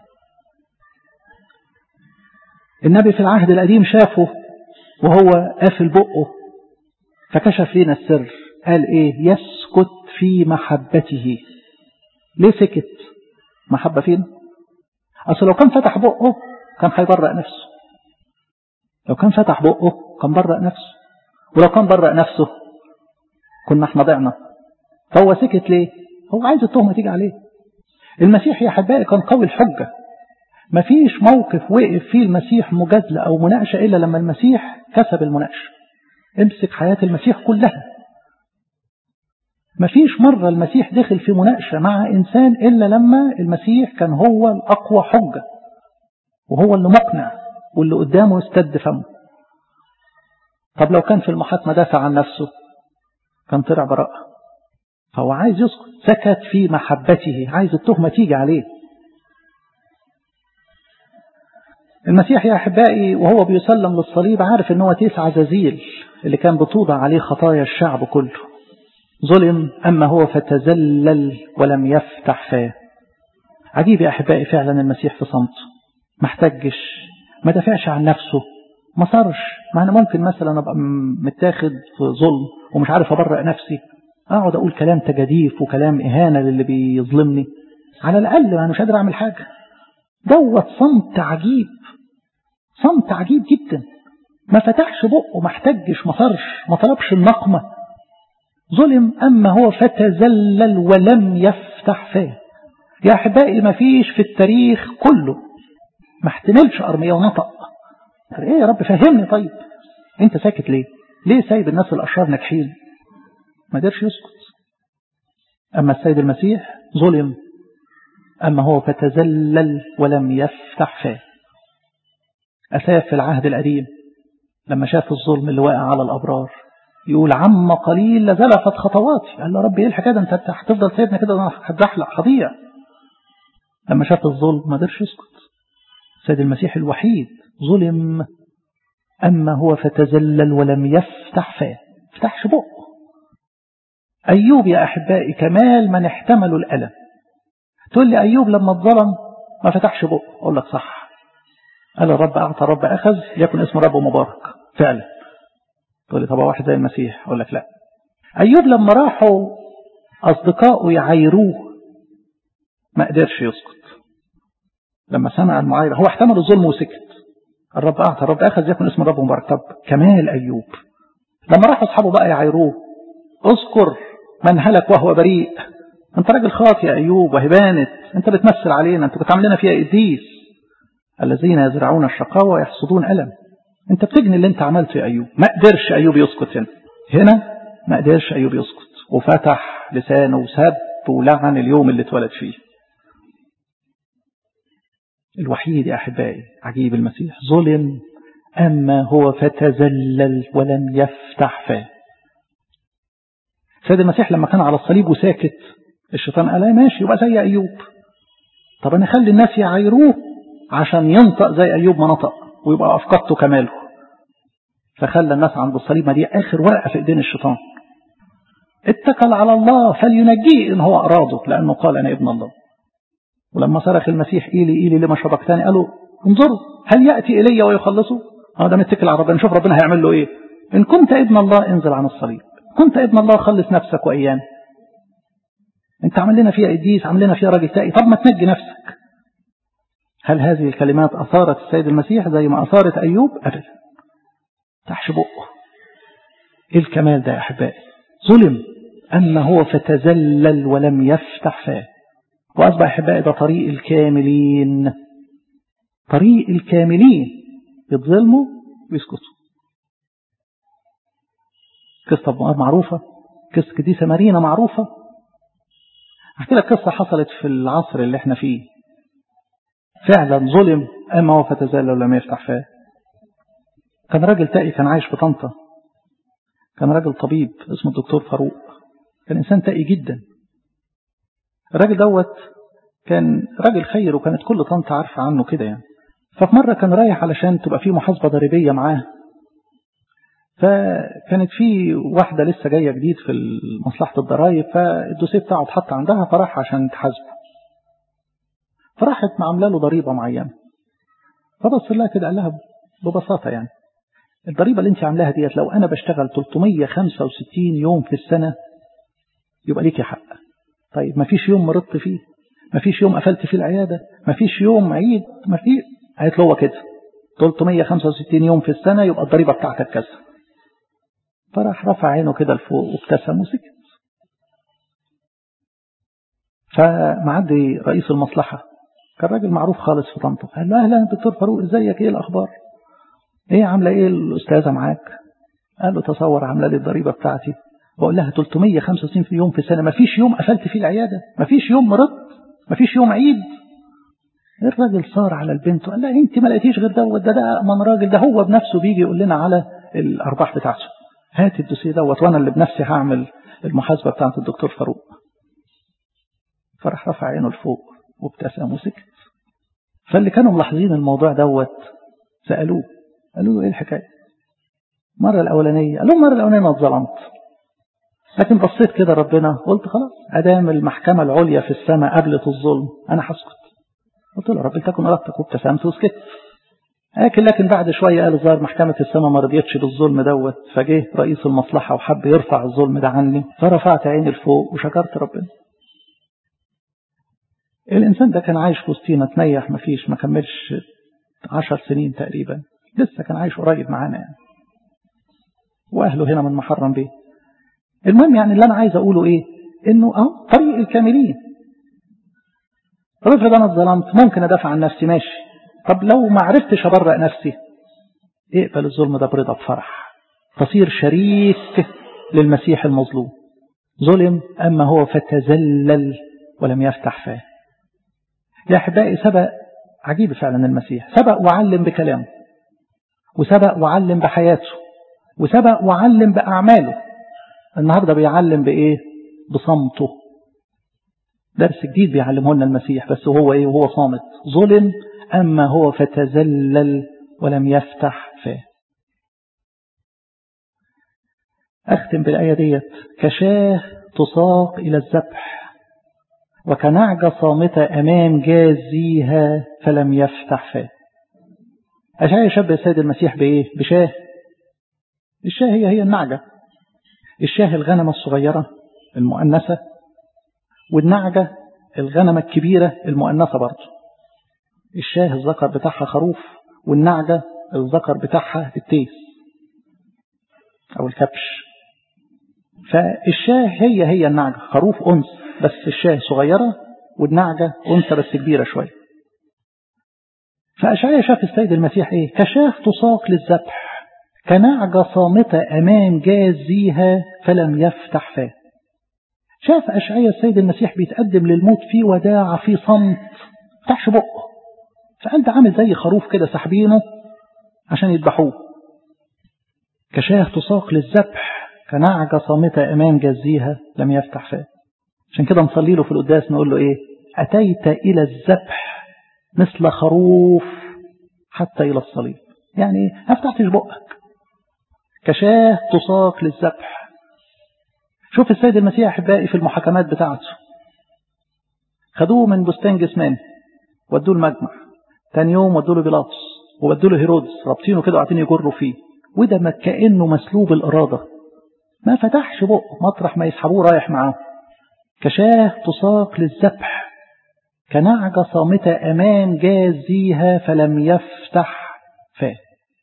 النبي في العهد القديم شافه وهو قافل بقه فكشف لنا السر قال ايه يسكت في محبته ليه سكت محبة فين اصل لو كان فتح بقه كان هيبرأ نفسه لو كان فتح بقه كان برأ نفسه ولو كان برأ نفسه كنا احنا ضعنا فهو سكت ليه هو عايز التهمة تيجي عليه المسيح يا حبائي كان قوي الحجة مفيش موقف وقف فيه المسيح مجادلة أو مناقشة إلا لما المسيح كسب المناقشة امسك حياة المسيح كلها مفيش مرة المسيح دخل في مناقشة مع إنسان إلا لما المسيح كان هو الأقوى حجة وهو اللي مقنع واللي قدامه يستد فمه طب لو كان في المحاكمة دافع عن نفسه كان طلع براءة فهو عايز يسكت سكت في محبته عايز التهمة تيجي عليه المسيح يا أحبائي وهو بيسلم للصليب عارف ان هو تيس عزازيل اللي كان بتوضع عليه خطايا الشعب كله ظلم أما هو فتزلل ولم يفتح فاه عجيب يا أحبائي فعلا المسيح في صمته ما احتجش ما دافعش عن نفسه ما صارش ما أنا ممكن مثلا أبقى متاخد في ظلم ومش عارف أبرأ نفسي أقعد أقول كلام تجاديف وكلام إهانة للي بيظلمني على الأقل أنا مش قادر أعمل حاجة دوت صمت عجيب صمت عجيب جدا ما فتحش بقه ما احتجش ما صارش ما طلبش النقمة ظلم أما هو فتزلل ولم يفتح فاه يا أحبائي ما فيش في التاريخ كله ما احتملش أرمية ونطق طب ايه يا رب فهمني طيب انت ساكت ليه ليه سايب الناس الأشرار ناجحين ما قدرش يسكت أما السيد المسيح ظلم أما هو فتزلل ولم يفتح فاه أساف في العهد القديم لما شاف الظلم اللي واقع على الأبرار يقول عم قليل لزلفت خطواتي قال له رب ايه الحكايه ده انت هتفضل سايبنا كده انا هتزحلق هضيع لما شاف الظلم ما قدرش يسكت سيد المسيح الوحيد ظلم اما هو فتزلل ولم يفتح فاه فتحش بقه ايوب يا احبائي كمال من احتملوا الالم تقول لي ايوب لما اتظلم ما فتحش بقه اقول لك صح قال الرب اعطى رب اخذ يكن اسم ربه مبارك فعلا تقول لي طب واحد زي المسيح اقول لك لا ايوب لما راحوا اصدقائه يعايروه ما قدرش يسكت لما سمع المعايرة هو احتمل الظلم وسكت الرب اعطى الرب اخذ يكن اسم الرب مبارك طب كمال ايوب لما راحوا اصحابه بقى يعايروه اذكر من هلك وهو بريء انت راجل خاطئ يا ايوب وهبانت انت بتمثل علينا انت كنت عاملنا فيها اديس الذين يزرعون الشقاوة ويحصدون ألم انت بتجني اللي انت عملته يا ايوب ما قدرش ايوب يسكت هنا هنا ما قدرش ايوب يسكت وفتح لسانه وسب ولعن اليوم اللي اتولد فيه الوحيد يا احبائي عجيب المسيح ظلم اما هو فتزلل ولم يفتح فاه سيد المسيح لما كان على الصليب وساكت الشيطان قال ماشي يبقى زي ايوب طب انا اخلي الناس يعايروه عشان ينطق زي ايوب ما نطق ويبقى افقدته كماله فخلى الناس عند الصليب ما دي آخر ورقة في إيدين الشيطان اتكل على الله فلينجيه إن هو أراده لأنه قال أنا ابن الله ولما صرخ المسيح إيلي إيلي لما شبكتاني قالوا انظروا هل يأتي إلي ويخلصه هذا متكل على ربنا نشوف ربنا هيعمل له إيه إن كنت ابن الله انزل عن الصليب كنت ابن الله خلص نفسك وإيانا انت عامل لنا فيها إديس عامل لنا فيها راجل تائي طب ما تنجي نفسك هل هذه الكلمات أثارت السيد المسيح زي ما أثارت أيوب أبدا تحش بقه ايه الكمال ده يا احبائي ظلم اما هو فتزلل ولم يفتح فاه واصبح احبائي ده طريق الكاملين طريق الكاملين يتظلموا ويسكتوا قصة معروفة قصة كديسة مارينا معروفة احكي لك قصة حصلت في العصر اللي احنا فيه فعلا ظلم اما هو فتزلل ولم يفتح فاه كان راجل تائي كان عايش في طنطا كان راجل طبيب اسمه الدكتور فاروق كان إنسان تائي جدا الراجل دوت كان راجل خير وكانت كل طنطا عارفة عنه كده يعني ففي مرة كان رايح علشان تبقى فيه محاسبة ضريبية معاه فكانت في واحدة لسه جاية جديد في مصلحة الضرايب فالدوسيه بتاعه اتحط عندها فراح عشان تحاسبه فراحت معامله له ضريبة معينة فبص لها كده قال لها ببساطة يعني الضريبة اللي انت عاملاها ديت لو انا بشتغل 365 يوم في السنة يبقى ليكي حق طيب ما فيش يوم مرضت فيه ما فيش يوم قفلت فيه العيادة ما فيش يوم عيد ما في قالت له هو كده 365 يوم في السنة يبقى الضريبة بتاعتك كذا فراح رفع عينه كده لفوق وابتسم وسكت فمعدي رئيس المصلحة كان راجل معروف خالص في طنطا قال له اهلا دكتور فاروق ازيك ايه الاخبار ايه عامله ايه الاستاذه معاك قال له تصور عامله لي الضريبه بتاعتي بقول لها 365 في يوم في السنه ما فيش يوم قفلت فيه العياده ما فيش يوم مرضت ما فيش يوم عيد الراجل صار على البنت وقال لها انت ما لقيتيش غير دوت ده ده من راجل ده هو بنفسه بيجي يقول لنا على الارباح بتاعته هات الدوسيه دوت وانا اللي بنفسي هعمل المحاسبه بتاعت الدكتور فاروق فراح رفع عينه لفوق وابتسم وسكت فاللي كانوا ملاحظين الموضوع دوت سالوه قالوا له ايه الحكايه المره الاولانيه قال لهم المره الاولانيه انا اتظلمت لكن بصيت كده ربنا قلت خلاص ادام المحكمه العليا في السماء قبلت الظلم انا هسكت قلت له رب تكن ارادتك وابتسمت وسكت لكن لكن بعد شويه قال الظاهر محكمه السماء ما رضيتش بالظلم دوت فجه رئيس المصلحه وحب يرفع الظلم ده عني فرفعت عيني لفوق وشكرت ربنا الانسان ده كان عايش في وسطينا تنيح ما فيش ما كملش عشر سنين تقريبا لسه كان عايش قريب معانا يعني واهله هنا من محرم بيه المهم يعني اللي انا عايز اقوله ايه انه اه طريق الكاملين افرض انا اتظلمت ممكن ادافع عن نفسي ماشي طب لو ما عرفتش ابرأ نفسي اقبل الظلم ده برضا بفرح تصير شريك للمسيح المظلوم ظلم اما هو فتذلل ولم يفتح فاه يا احبائي سبق عجيب فعلا المسيح سبق وعلم بكلامه وسبق وعلم بحياته وسبق وعلم باعماله النهارده بيعلم بايه بصمته درس جديد بيعلمه لنا المسيح بس هو ايه وهو صامت ظلم اما هو فتذلل ولم يفتح فاه اختم بالايه ديت كشاه تساق الى الذبح وكنعجه صامته امام جازيها فلم يفتح فاه اشعيا يشبه السيد المسيح بايه بشاه الشاه هي هي النعجه الشاه الغنمه الصغيره المؤنثه والنعجة الغنمة الكبيرة المؤنثة برضه الشاه الذكر بتاعها خروف والنعجة الذكر بتاعها التيس أو الكبش فالشاه هي هي النعجة خروف أنثى بس الشاه صغيرة والنعجة أنثى بس كبيرة شوية فأشعيا شاف السيد المسيح إيه كشاه تساق للذبح كنعجة صامتة أمام جازيها فلم يفتح فاه شاف أشعيا السيد المسيح بيتقدم للموت في وداع في صمت فتحش بقه فقال ده عامل زي خروف كده سحبينه عشان يذبحوه كشاه تساق للذبح كنعجة صامتة أمام جزيها لم يفتح فاه عشان كده نصلي له في القداس نقول له إيه أتيت إلى الذبح مثل خروف حتى إلى الصليب يعني ما فتحتش بقك كشاه تساق للذبح شوف السيد المسيح أحبائي في المحاكمات بتاعته خدوه من بستان جسمان ودوه المجمع تاني يوم ودوه لبيلاطس وودوه لهيرودس رابطينه كده وقاعدين يجروا فيه وده ما كأنه مسلوب الإرادة ما فتحش بقه مطرح ما يسحبوه رايح معاه كشاه تساق للذبح كنعجة صامتة أمام جازيها فلم يفتح فاه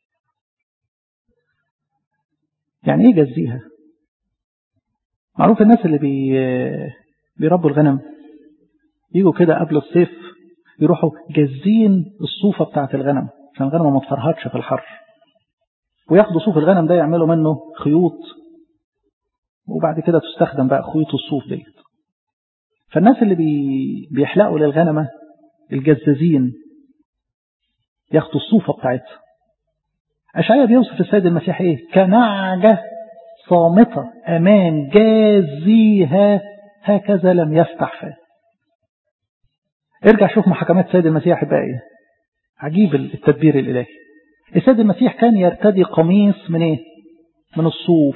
يعني ايه جزيها معروف الناس اللي بي بيربوا الغنم يجوا كده قبل الصيف يروحوا جازين الصوفة بتاعت الغنم عشان الغنم ما تفرهدش في الحر وياخدوا صوف الغنم ده يعملوا منه خيوط وبعد كده تستخدم بقى خيوط الصوف ديت فالناس اللي بي بيحلقوا للغنمة الجزازين ياخدوا الصوفة بتاعتها أشعيا بيوصف السيد المسيح إيه كنعجة صامتة أمام جازيها هكذا لم يفتح فاه ارجع شوف محاكمات السيد المسيح بقى ايه عجيب التدبير الإلهي السيد المسيح كان يرتدي قميص من ايه من الصوف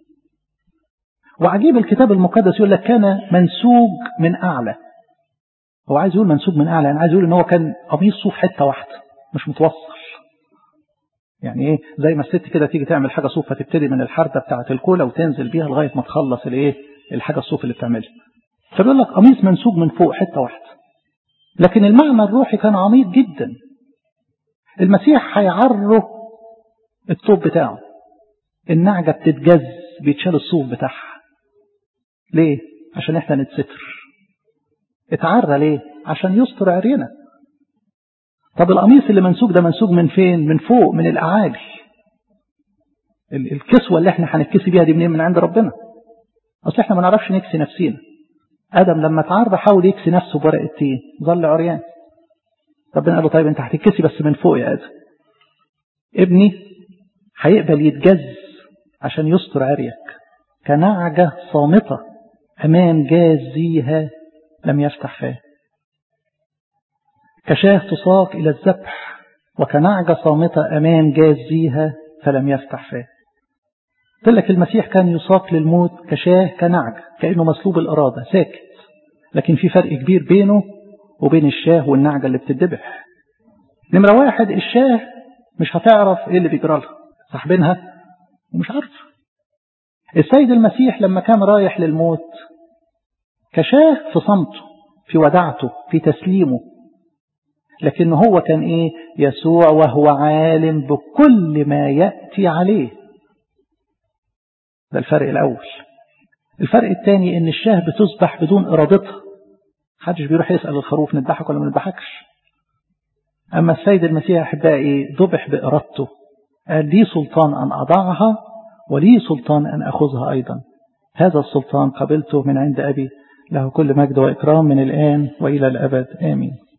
وعجيب الكتاب المقدس يقول لك كان منسوج من أعلى هو عايز يقول منسوج من أعلى يعني عايز يقول ان هو كان قميص صوف حتة واحدة مش متوصل يعني ايه زي ما الست كده تيجي تعمل حاجة صوف فتبتدي من الحردة بتاعة الكولا وتنزل بيها لغاية ما تخلص الايه الحاجة الصوف اللي بتعملها فبيقول لك قميص منسوج من فوق حتة واحدة لكن المعنى الروحي كان عميق جدا المسيح هيعره الثوب بتاعه النعجة بتتجز بيتشال الصوف بتاعها ليه عشان احنا نتستر اتعرى ليه عشان يستر عرينا طب القميص اللي منسوج ده منسوج من فين من فوق من الأعالي الكسوة اللي احنا هنتكسي بيها دي منين من عند ربنا اصل احنا ما نعرفش نكسي نفسينا ادم لما اتعرض حاول يكسي نفسه بورق التين ظل عريان ربنا قال له طيب انت هتتكسي بس من فوق يا ادم ابني هيقبل يتجز عشان يستر عريك كنعجة صامتة أمام جازيها لم يفتح فاه كشاه تساق إلى الذبح وكنعجة صامتة أمام جازيها فلم يفتح فاه قلت لك المسيح كان يساق للموت كشاه كنعجة كأنه مسلوب الإرادة ساكت لكن في فرق كبير بينه وبين الشاه والنعجة اللي بتدبح نمرة واحد الشاه مش هتعرف ايه اللي بيجرى لها صاحبينها ومش عارفه السيد المسيح لما كان رايح للموت كشاه في صمته في ودعته في تسليمه لكن هو كان ايه يسوع وهو عالم بكل ما يأتي عليه ده الفرق الأول الفرق الثاني ان الشاه بتذبح بدون ارادتها محدش بيروح يسأل الخروف نذبحك ولا ما نذبحكش أما السيد المسيح أحبائي ذبح بإرادته قال لي سلطان أن أضعها ولي سلطان أن أخذها أيضا هذا السلطان قبلته من عند أبي له كل مجد وإكرام من الآن وإلى الأبد آمين